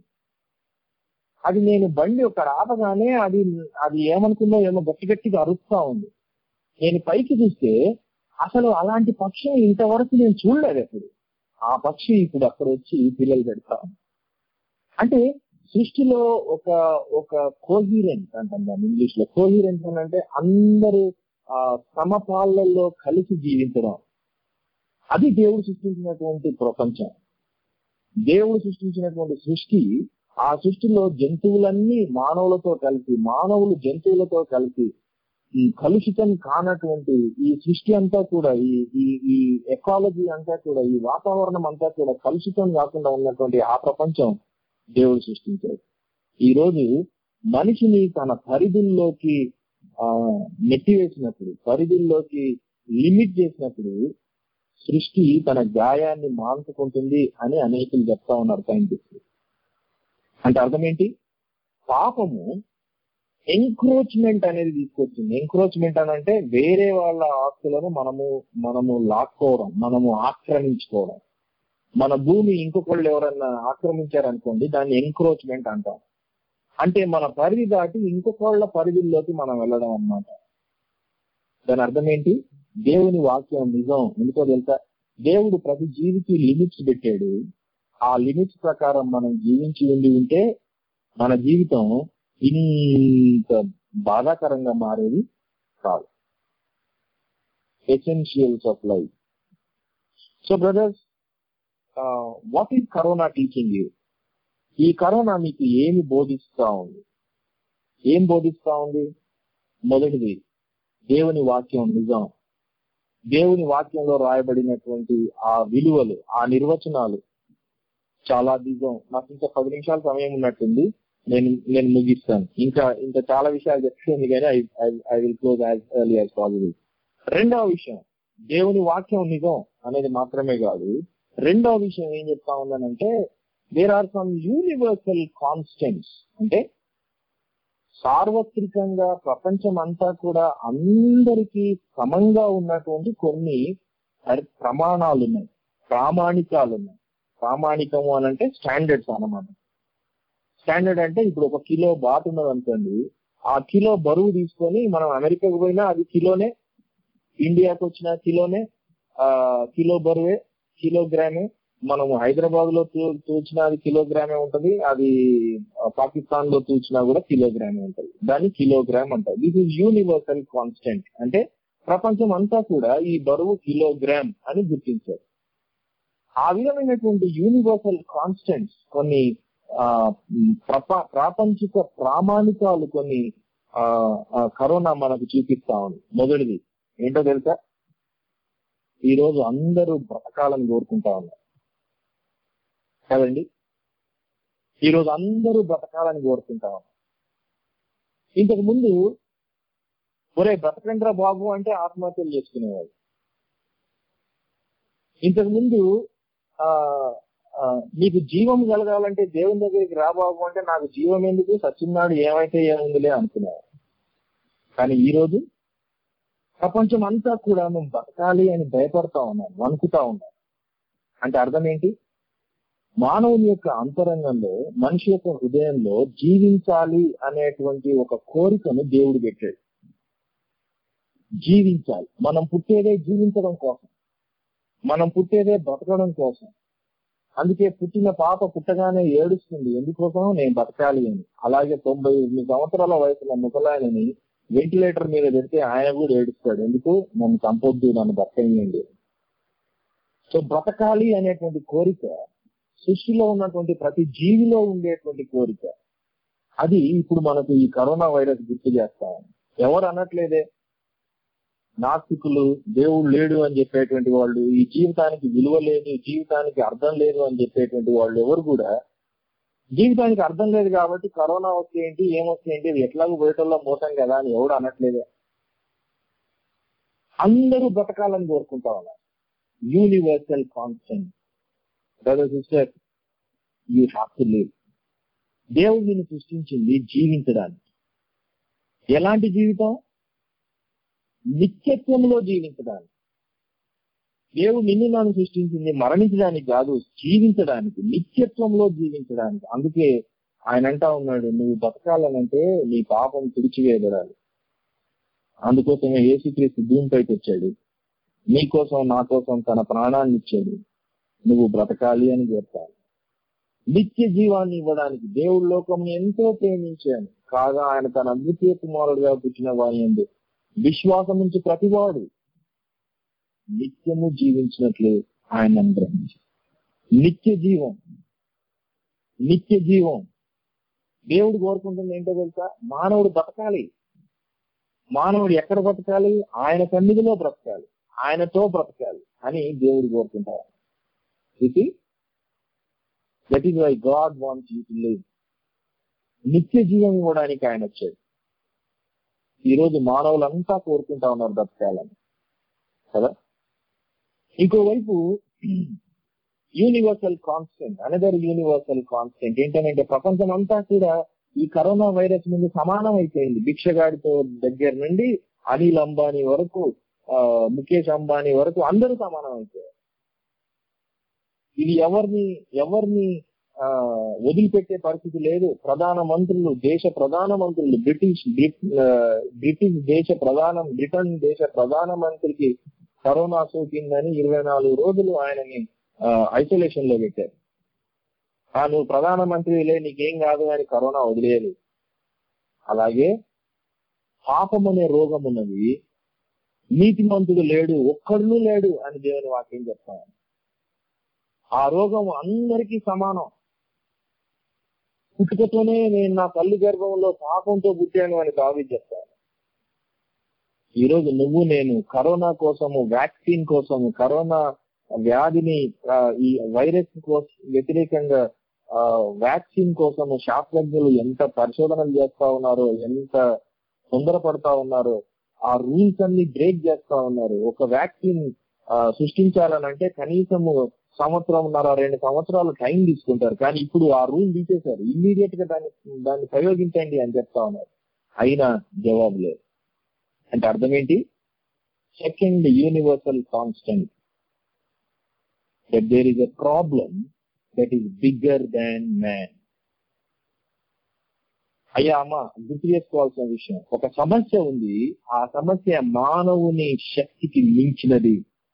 అది నేను బండి ఒక ఆపగానే అది అది ఏమనుకుందో ఏమో గట్టి గట్టిగా అరుస్తా ఉంది నేను పైకి చూస్తే అసలు అలాంటి పక్షి ఇంతవరకు నేను చూడలేదు ఎప్పుడు ఆ పక్షి ఇప్పుడు అక్కడ వచ్చి పిల్లలు పెడతా ఉంది. అంటే సృష్టిలో ఒక ఒక కోహిరెన్స్ అంటాం దాన్ని ఇంగ్లీష్ లో కోహిరెన్స్ అని అంటే అందరూ ఆ సమపాళ్ళల్లో కలిసి జీవించడం అది దేవుడు సృష్టించినటువంటి ప్రపంచం దేవుడు సృష్టించినటువంటి సృష్టి ఆ సృష్టిలో జంతువులన్నీ మానవులతో కలిసి మానవులు జంతువులతో కలిసి ఈ కలుషితం కానటువంటి ఈ సృష్టి అంతా కూడా ఈ ఈ ఈ ఎకాలజీ అంతా కూడా ఈ వాతావరణం అంతా కూడా కలుషితం కాకుండా ఉన్నటువంటి ఆ ప్రపంచం దేవుడు సృష్టించాడు ఈ రోజు మనిషిని తన పరిధుల్లోకి ఆ నెట్టివేసినప్పుడు పరిధుల్లోకి లిమిట్ చేసినప్పుడు సృష్టి తన గాయాన్ని మాన్చుకుంటుంది అని అనేకులు చెప్తా ఉన్నారు సైంటిస్టులు అంటే అర్థం ఏంటి పాపము ఎంక్రోచ్మెంట్ అనేది తీసుకొచ్చింది ఎంక్రోచ్మెంట్ అని అంటే వేరే వాళ్ళ ఆస్తులను మనము మనము లాక్కోవడం మనము ఆక్రమించుకోవడం మన భూమి ఇంకొకళ్ళు ఎవరన్నా ఆక్రమించారనుకోండి దాన్ని ఎంక్రోచ్మెంట్ అంటాం అంటే మన పరిధి దాటి ఇంకొకళ్ళ పరిధిలోకి మనం వెళ్ళడం అన్నమాట దాని అర్థం ఏంటి దేవుని వాక్యం నిజం ఎందుకో తెలుసా దేవుడు ప్రతి జీవికి లిమిట్స్ పెట్టాడు ఆ లిమిట్స్ ప్రకారం మనం జీవించి ఉండి ఉంటే మన జీవితం ఇంత బాధాకరంగా మారేది కాదు essentials of life. So brothers, uh, what is Corona teaching you? ఈ కరోనా మీకు ఏమి బోధిస్తా ఉంది ఏం బోధిస్తా ఉంది మొదటిది దేవుని వాక్యం నిజం దేవుని వాక్యంలో రాయబడినటువంటి ఆ విలువలు ఆ నిర్వచనాలు చాలా నిజం నాకు ఇంకా పది నిమిషాల సమయం ఉన్నట్టుంది నేను నేను ముగిస్తాను ఇంకా ఇంకా చాలా విషయాలు చెప్తుంది కానీ I will close as early as possible రెండవ విషయం దేవుని వాక్యం నిజం అనేది మాత్రమే కాదు రెండవ విషయం ఏం చెప్తా ఉందనంటే there are some universal constants అంటే సార్వత్రికంగా ప్రపంచం అంతా కూడా అందరికీ సమంగా ఉన్నటువంటి కొన్ని పరి- ప్రమాణాలు ఉన్నాయి ప్రామాణికాలు ఉన్నాయి ప్రామాణికము అని అంటే స్టాండర్డ్స్ అన్నమాట స్టాండర్డ్ అంటే ఇప్పుడు ఒక కిలో బాట్ ఉన్నది అనుకోండి ఆ కిలో బరువు తీసుకొని మనం అమెరికాకు పోయినా అది కిలోనే ఇండియాకి వచ్చిన కిలోనే ఆ కిలో బరువే కిలోగ్రామే మనము హైదరాబాద్ లో తూ- తూచినా అది కిలోగ్రామే ఉంటది అది పాకిస్తాన్ లో తూచినా కూడా కిలోగ్రామే ఉంటది దాన్ని కిలోగ్రామ్ అంటారు దిస్ ఇస్ యూనివర్సల్ కాన్స్టెంట్ అంటే ప్రపంచం అంతా కూడా ఈ బరువు కిలోగ్రామ్ అని గుర్తించారు ఆ విధమైనటువంటి యూనివర్సల్ కాన్స్టెంట్స్ కొన్ని ఆ, మ్, ప్రప- ప్రాపంచిక ప్రామాణికాలు కొన్ని ఆ, ఆ, కరోనా మనకు చూపిస్తా ఉంది మొదటిది ఏంటో తెలుసా ఈ రోజు అందరూ బ్రతకాలని కోరుకుంటా ఉన్నారు కదండి ఈ రోజు అందరూ బ్రతకాలని కోరుకుంటా ఉన్నారు ఇంతకు ముందు ఒరే బ్రతకండ్రా బాబు అంటే ఆత్మహత్యలు చేసుకునేవాడు ఇంతకు ముందు ఆ ఆ, నీకు జీవం కలగాలంటే దేవుని దగ్గరికి రా బాబు అంటే నాకు జీవం ఎందుకు సచ్చిన్నాడు ఏమైతే ఏముందిలే అనుకునేవాడు కానీ ఈ రోజు ప్రపంచం అంతా కూడా మేము బతకాలి అని భయపడతా ఉన్నాను వణుకుతా ఉన్నాను అంటే అర్థం ఏంటి మానవుని యొక్క అంతరంగంలో మనిషి యొక్క హృదయంలో జీవించాలి అనేటువంటి ఒక కోరికను దేవుడు పెట్టాడు జీవించాలి మనం పుట్టేదే జీవించడం కోసం మనం పుట్టేదే బ్రతకడం కోసం అందుకే పుట్టిన పాప పుట్టగానే ఏడుస్తుంది ఎందుకోసం నేను బతకాలి అని అలాగే తొంభై ఎనిమిది సంవత్సరాల వయసున్న ముసలాయనని వెంటిలేటర్ మీద పెడితే ఆయన కూడా ఏడుస్తాడు ఎందుకు నన్ను చంపొద్దు నన్ను బతకనియండి సో బ్రతకాలి అనేటువంటి కోరిక సృష్టిలో ఉన్నటువంటి ప్రతి జీవిలో ఉండేటువంటి కోరిక అది ఇప్పుడు మనకు ఈ కరోనా వైరస్ గుర్తు చేస్తా ఉంది. ఎవరు అనట్లేదే నాస్తికులు దేవుడు లేడు అని చెప్పేటువంటి వాళ్ళు ఈ జీవితానికి విలువ లేదు ఈ జీవితానికి అర్థం లేదు అని చెప్పేటువంటి వాళ్ళు ఎవరు కూడా జీవితానికి అర్థం లేదు కాబట్టి కరోనా వస్తే ఏంటి ఏమొస్తే ఏంటి ఇది ఎట్లాగో బయటల్లో మోసం కదా అని ఎవడు అనట్లేదే అందరూ బ్రతకాలని కోరుకుంటా ఉన్నారు universal constant brother sister you have to live దేవుడు నిన్ను సృష్టించింది జీవించడానికి ఎలాంటి జీవితం నిత్యత్వంలో జీవించడానికి దేవుడు నిన్ను నన్ను సృష్టించింది మరణించడానికి కాదు జీవించడానికి నిత్యత్వంలో జీవించడానికి అందుకే ఆయన అంటా ఉన్నాడు నువ్వు బతకాలనంటే నీ పాపం తుడిచివేయబడాలి అందుకోసమే యేసుక్రీస్తు భూమిపైకి వచ్చాడు నీ కోసం నా కోసం తన ప్రాణాన్ని ఇచ్చాడు నువ్వు బ్రతకాలి అని చెప్తాను నిత్య జీవాన్ని ఇవ్వడానికి దేవుడు లోకం ఎంతో ప్రేమించాను కాగా ఆయన తన అద్వితీయ కుమారుడుగా పుట్టిన వారి ఎందు విశ్వాసం నుంచి ప్రతివాడు నిత్యము జీవించినట్లు ఆయన అనుగ్రహించారు నిత్య జీవం నిత్య జీవం దేవుడు కోరుకుంటుంది ఏంటో తెలుసా మానవుడు బ్రతకాలి మానవుడు ఎక్కడ బ్రతకాలి ఆయన సన్నిధిలో బ్రతకాలి ఆయనతో బ్రతకాలి అని దేవుడు కోరుకుంటారు ఇది that is why God wants you to live నిత్య జీవం ఇవ్వడానికి ఆయన వచ్చాడు ఈ రోజు మానవులంతా కోరుకుంటా ఉన్నారు బ్రతకాలని కదా ఇంకోవైపు universal constant another universal constant ఏంటంటే ప్రపంచం అంతా కూడా ఈ కరోనా వైరస్ ముందు సమానం అయిపోయింది భిక్షగాడితో దగ్గర నుండి అనిల్ అంబానీ వరకు ఆ, ముఖేష్ అంబానీ వరకు అందరూ సమానం అయిపోయారు ఇది ఎవరిని ఎవరిని ఆ, వదిలిపెట్టే పరిస్థితి లేదు ప్రధాన మంత్రులు దేశ ప్రధాన మంత్రులు బ్రిటిష్ బ్రిట్- ఆ, బ్రిటిష్ దేశ ప్రధాన బ్రిటన్ దేశ ప్రధాన మంత్రికి కరోనా సోకిందని ఇరవై నాలుగు రోజులు ఆయనని ఐసోలేషన్ లో పెట్టారు ఆ నువ్వు ప్రధానమంత్రిలే నీకేం కాదు అని కరోనా వదిలేదు అలాగే పాపం అనే రోగం ఉన్నది నీతిమంతుడు లేడు ఒక్కడునూ లేడు అని దేవుని వాక్యం చెప్తాను ఆ రోగం అందరికీ సమానం పుట్టుకతోనే నేను నా తల్లి గర్భంలో పాపంతో పుట్టాను అని దావి చెప్తాను ఈరోజు నువ్వు నేను కరోనా కోసము వ్యాక్సిన్ కోసము కరోనా వ్యాధిని ఆ, ఈ వైరస్ కోసం వ్యతిరేకంగా ఆ, వ్యాక్సిన్ కోసము శాస్త్రజ్ఞులు ఎంత పరిశోధనలు చేస్తా ఉన్నారో ఎంత తొందరపడతా ఉన్నారో ఆ రూల్స్ అన్ని బ్రేక్ చేస్తా ఉన్నారు ఒక వ్యాక్సిన్ సృష్టించాలనంటే కనీసము సంవత్సరంన్నర రెండు సంవత్సరాలు టైం తీసుకుంటారు కానీ ఇప్పుడు ఆ రూల్ తీసేశారు ఇమ్మీడియట్ గా దాన్ని దాన్ని ప్రయోగించండి అని చెప్తా ఉన్నారు అయినా జవాబు లేదు అంటే అర్థం ఏంటి second universal constant that there is a problem that is bigger than man అయ్యా అమ్మ గుర్తు చేసుకోవాల్సిన విషయం ఒక సమస్య ఉంది ఆ సమస్య మానవుని శక్తికి మించినది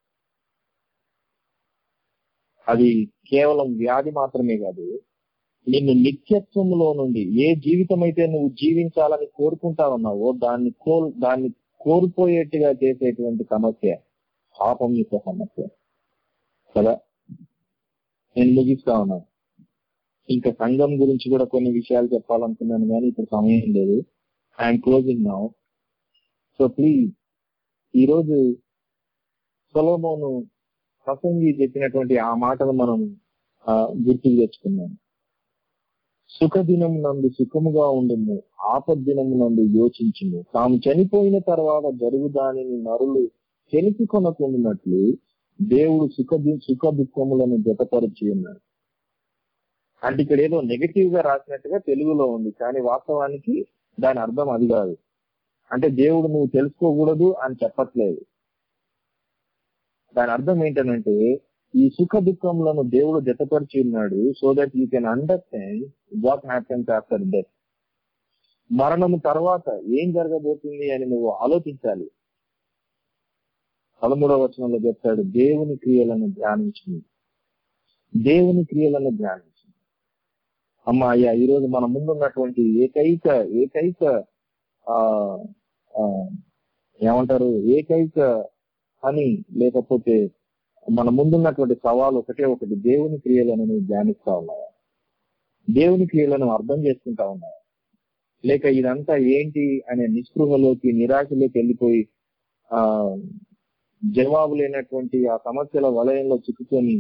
అది కేవలం వ్యాధి మాత్రమే కాదు నిన్ను నిత్యత్వంలో నుండి ఏ జీవితం అయితే నువ్వు జీవించాలని కోరుకుంటా ఉన్నావో దాన్ని కోల్ దాన్ని కోల్పోయేట్టుగా చేసేటువంటి సమస్య పాపం యొక్క సమస్య కదా నేను ముగిస్తా ఉన్నాను ఇంకా సంఘం గురించి కూడా కొన్ని విషయాలు చెప్పాలనుకున్నాను కానీ ఇప్పుడు సమయం లేదు I'm closing now so please ఈరోజు సొలోమోను ప్రసంగి చెప్పినటువంటి ఆ మాటలు మనం ఆ, గుర్తుకు తెచ్చుకున్నాం సుఖ దినం నందు సుఖముగా ఉండుము ఆపద్దినము నందు యోచించుము తాము చనిపోయిన తర్వాత జరుగు దానిని నరులు తెలిసి కొనకుండినట్లు దేవుడు సుఖ ది- సుఖ దుఃఖములను జతపరిచి ఉన్నాడు అంటే ఇక్కడ ఏదో నెగటివ్ గా రాసినట్టుగా తెలుగులో ఉంది కానీ వాస్తవానికి దాని అర్థం అది కాదు అంటే దేవుడు నువ్వు తెలుసుకోకూడదు అని చెప్పట్లేదు దాని అర్థం ఏంటనంటే ఈ సుఖ దుఃఖములను దేవుడు జతపరిచి ఉన్నాడు so that you can understand what happens after death మరణం తర్వాత ఏం జరగబోతుంది అని నువ్వు ఆలోచించాలి పదమూడవ వచనంలో చెప్తాడు దేవుని క్రియలను ధ్యానించింది దేవుని క్రియలను ధ్యానించింది అమ్మా అయ్యా ఈ రోజు మన ముందున్నటువంటి ఏకైక ఏకైక ఆ ఆ, ఏమంటారు ఏకైక పని లేకపోతే మన ముందున్నటువంటి సవాలు ఒకటే ఒకటి దేవుని క్రియలను నువ్వు ధ్యానిస్తా ఉన్నావా దేవుని క్రియలను అర్థం చేసుకుంటా ఉన్నావా లేక ఇదంతా ఏంటి అనే నిస్పృహలోకి నిరాశలోకి వెళ్ళిపోయి ఆ జవాబు లేనటువంటి ఆ సమస్యల వలయంలో చిక్కుకొని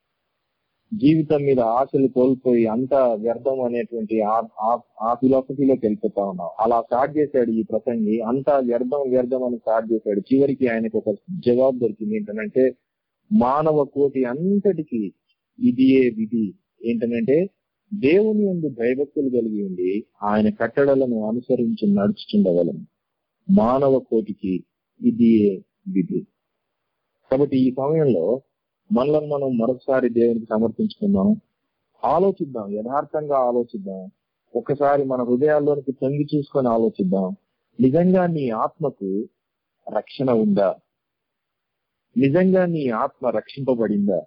జీవితం మీద ఆశలు కోల్పోయి అంతా వ్యర్థం అనేటువంటి ఆ- ఆ- ఆ ఫిలాసఫీలోకి వెళ్ళిపోతా ఉన్నాం అలా స్టార్ట్ చేశాడు ఈ ప్రసంగి అంతా వ్యర్థం వ్యర్థం అని స్టార్ట్ చేశాడు చివరికి ఆయనకు ఒక జవాబు దొరికింది ఏంటంటే మానవ కోటి అంతటికి ఇదియే విధి ఏంటంటే దేవుని యందు భయభక్తులు కలిగి ఉండి ఆయన కట్టడలను అనుసరించి నడుచుతుండగలను మానవ కోటికి ఇదియే విధి కాబట్టి ఈ సమయంలో మనలను మనం మరొకసారి దేవునికి సమర్పించుకుందాం ఆలోచిద్దాం యథార్థంగా ఆలోచిద్దాం ఒకసారి మన హృదయాల్లోనికి తొంగి చూసుకొని ఆలోచిద్దాం నిజంగా నీ ఆత్మకు రక్షణ ఉందా నిజంగా నీ ఆత్మ రక్షింపబడిందా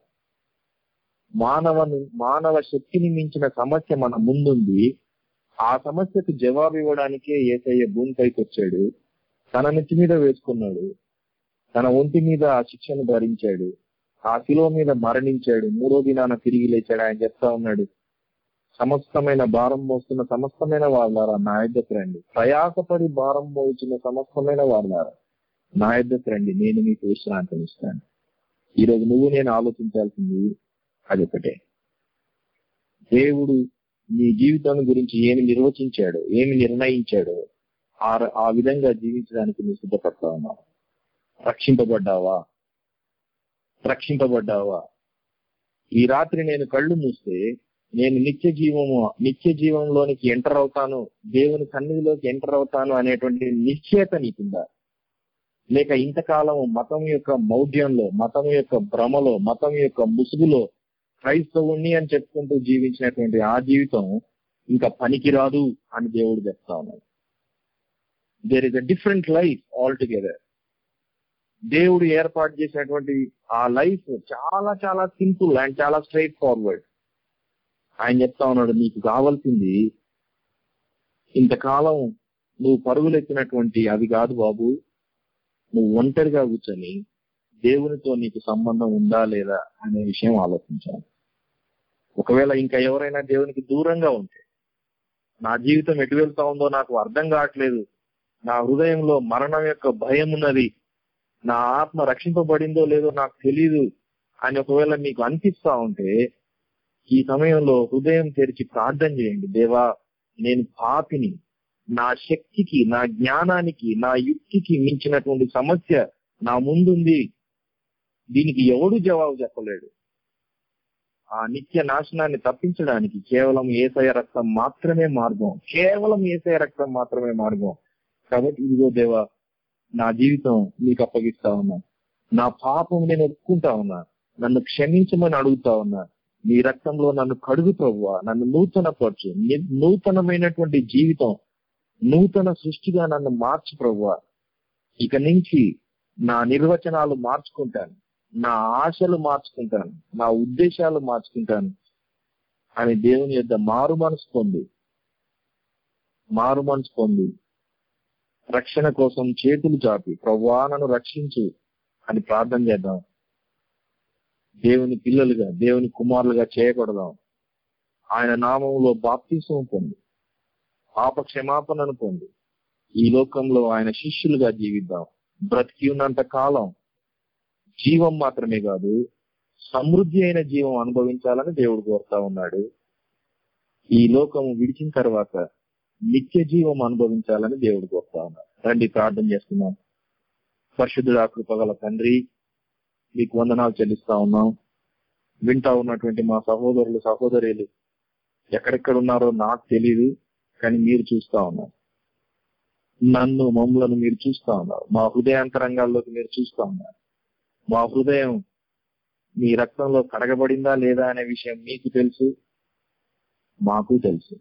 మానవ మానవ శక్తిని మించిన సమస్య మన ముందుంది ఆ సమస్యకు జవాబు ఇవ్వడానికే ఏసయ్య భూమిపైకి వచ్చాడు తన నెత్తి మీద వేసుకున్నాడు తన ఒంటి మీద ఆ శిక్షను భరించాడు ఆ శిలువ మీద మరణించాడు మూడో దినాన తిరిగి లేచాడు ఆయన చెప్తా ఉన్నాడు సమస్తమైన భారం మోస్తున్న సమస్తమైన వాళ్ళారా నా యొద్దకు రండి ప్రయాసపడి భారం మోస్తున్న సమస్తమైన వాళ్ళారా నా యొద్దకు రండి నేను మీకు విశ్రాంతిని ఇస్తాను ఈరోజు నువ్వు నేను ఆలోచించాల్సింది అదొకటే దేవుడు నీ జీవితం గురించి ఏమి నిర్వచించాడో ఏమి నిర్ణయించాడో ఆ ఆ విధంగా జీవించడానికి నువ్వు సిద్ధపడతా ఉన్నావు రక్షింపబడ్డావా రక్షింపబడ్డావా ఈ రాత్రి నేను కళ్ళు మూస్తే నేను నిత్య జీవము నిత్య జీవంలోనికి ఎంటర్ అవుతాను దేవుని సన్నిధిలోకి ఎంటర్ అవుతాను అనేటువంటి నిశ్చయత నీకుందా లేక ఇంతకాలం మతం యొక్క మౌఢ్యంలో మతం యొక్క భ్రమలో మతం యొక్క ముసుగులో క్రైస్తవుణ్ణి అని చెప్పుకుంటూ జీవించినటువంటి ఆ జీవితం ఇంకా పనికిరాదు అని దేవుడు చెప్తా ఉన్నాడు there is a different life all together దేవుడు ఏర్పాటు చేసినటువంటి ఆ లైఫ్ చాలా చాలా సింపుల్ అండ్ చాలా స్ట్రైట్ ఫార్వర్డ్ ఆయన చెప్తా ఉన్నాడు నీకు కావాల్సింది ఇంతకాలం నువ్వు పరుగులెత్తినటువంటి అవి కాదు బాబు నువ్వు ఒంటరిగా కూర్చొని దేవునితో నీకు సంబంధం ఉందా లేదా అనే విషయం ఆలోచించాలి ఒకవేళ ఇంకా ఎవరైనా దేవునికి దూరంగా ఉంటే నా జీవితం ఎటు వెళ్తా ఉందో నాకు అర్థం కావట్లేదు నా హృదయంలో మరణం యొక్క భయం ఉన్నది నా ఆత్మ రక్షింపబడిందో లేదో నాకు తెలియదు అని ఒకవేళ మీకు అనిపిస్తా ఉంటే ఈ సమయంలో హృదయం తెరిచి ప్రార్థన చేయండి దేవా నేను పాపిని నా శక్తికి నా జ్ఞానానికి నా యుక్తికి మించినటువంటి సమస్య నా ముందుంది దీనికి ఎవడు జవాబు చెప్పలేడు ఆ నిత్య నాశనాన్ని తప్పించడానికి కేవలం ఏసయ రక్తం మాత్రమే మార్గం కేవలం ఏసయ రక్తం మాత్రమే మార్గం కాబట్టి ఇదిగో దేవా నా జీవితం నీకు అప్పగిస్తా ఉన్నా నా పాపం నేను ఒప్పుకుంటా ఉన్నా నన్ను క్షమించమని అడుగుతా ఉన్నా నీ రక్తంలో నన్ను కడుగు ప్రభువా నన్ను నూతనపరచు ని- నూతనమైనటువంటి జీవితం నూతన సృష్టిగా నన్ను మార్చు ప్రభువా ఇక నుంచి నా నిర్వచనాలు మార్చుకుంటాను నా ఆశలు మార్చుకుంటాను నా ఉద్దేశాలు మార్చుకుంటాను అని దేవుని యొద్ద మారు మనసు పొంది మారు మనసు పొంది రక్షణ కోసం చేతులు చాపి ప్రవ్వా నన్ను రక్షించు అని ప్రార్థన చేద్దాం దేవుని పిల్లలుగా దేవుని కుమారులుగా చేయకూడదాం ఆయన నామంలో బాప్తిసం పొంది పాప క్షమాపణను పొంది ఈ లోకంలో ఆయన శిష్యులుగా జీవిద్దాం బ్రతికి ఉన్నంత కాలం జీవం మాత్రమే కాదు సమృద్ధి అయిన జీవం అనుభవించాలని దేవుడు కోరుతా ఉన్నాడు ఈ లోకం విడిచిన తర్వాత నిత్య జీవం అనుభవించాలని దేవుడు కోరుతా ఉన్నాడు రండి ప్రార్థన చేసుకుందాం పరిశుద్ధుడా కృపగల తండ్రి మీకు వందనాలు చెల్లిస్తా ఉన్నాం వింటా ఉన్నటువంటి మా సహోదరులు సహోదరులు ఎక్కడెక్కడ ఉన్నారో నాకు తెలియదు కానీ మీరు చూస్తా ఉన్నారు నన్ను మమ్మలను మీరు చూస్తా ఉన్నారు మా హృదయాంతరంగాల్లోకి మీరు చూస్తా ఉన్నారు మా హృదయం మీ రక్తంలో కడగబడిందా లేదా అనే విషయం మీకు తెలుసు మాకు తెలుసు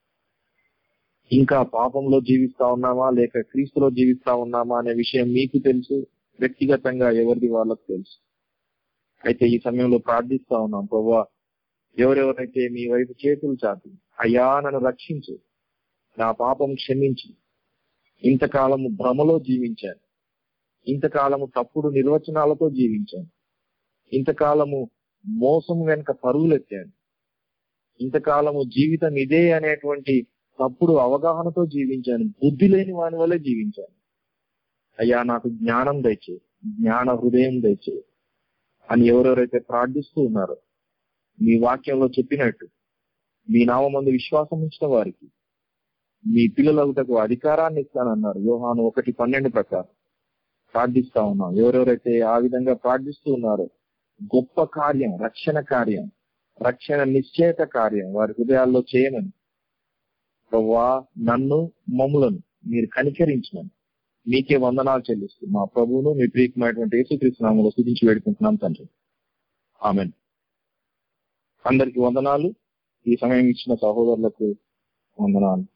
ఇంకా పాపంలో జీవిస్తా ఉన్నామా లేక క్రీస్తులో జీవిస్తా ఉన్నామా అనే విషయం మీకు తెలుసు వ్యక్తిగతంగా ఎవరిది వాళ్ళకు తెలుసు అయితే ఈ సమయంలో ప్రార్థిస్తా ఉన్నాం ప్రభా ఎవరెవరైతే మీ వైపు చేతులు చాపి అయ్యా నన్ను రక్షించు నా పాపం క్షమించు ఇంతకాలము భ్రమలో జీవించాను ఇంతకాలము తప్పుడు నిర్వచనాలతో జీవించాను ఇంతకాలము మోసం వెనుక పరుగులెత్తాను ఇంతకాలము జీవితం ఇదే అనేటువంటి తప్పుడు అవగాహనతో జీవించాను బుద్ధి లేని వాని వల్లే జీవించాను అయ్యా నాకు జ్ఞానం దయచే జ్ఞాన హృదయం దయచే అని ఎవరెవరైతే ప్రార్థిస్తూ ఉన్నారో మీ వాక్యంలో చెప్పినట్టు మీ నామందు విశ్వాసం ఇచ్చిన వారికి మీ పిల్లలకు అధికారాన్ని ఇస్తానన్నారు యోహాను ఒకటి పన్నెండు ప్రకారం ప్రార్థిస్తా ఉన్నాం ఎవరెవరైతే ఆ విధంగా ప్రార్థిస్తూ ఉన్నారో గొప్ప కార్యం రక్షణ కార్యం రక్షణ నిశ్చయత కార్యం వారి హృదయాల్లో చేయమని ప్రవ్వా నన్ను మమ్ములను మీరు కనికరించమని మీకే వందనాలు చెల్లిస్తూ మా ప్రభువును మీ ప్రియకమైనటువంటి యేసుక్రీస్తునామలో స్థుతించి వేడుకుంటున్నాం తండ్రి ఆమెన్ అందరికి వందనాలు ఈ సమయం ఇచ్చిన సహోదరులకు వందనాలు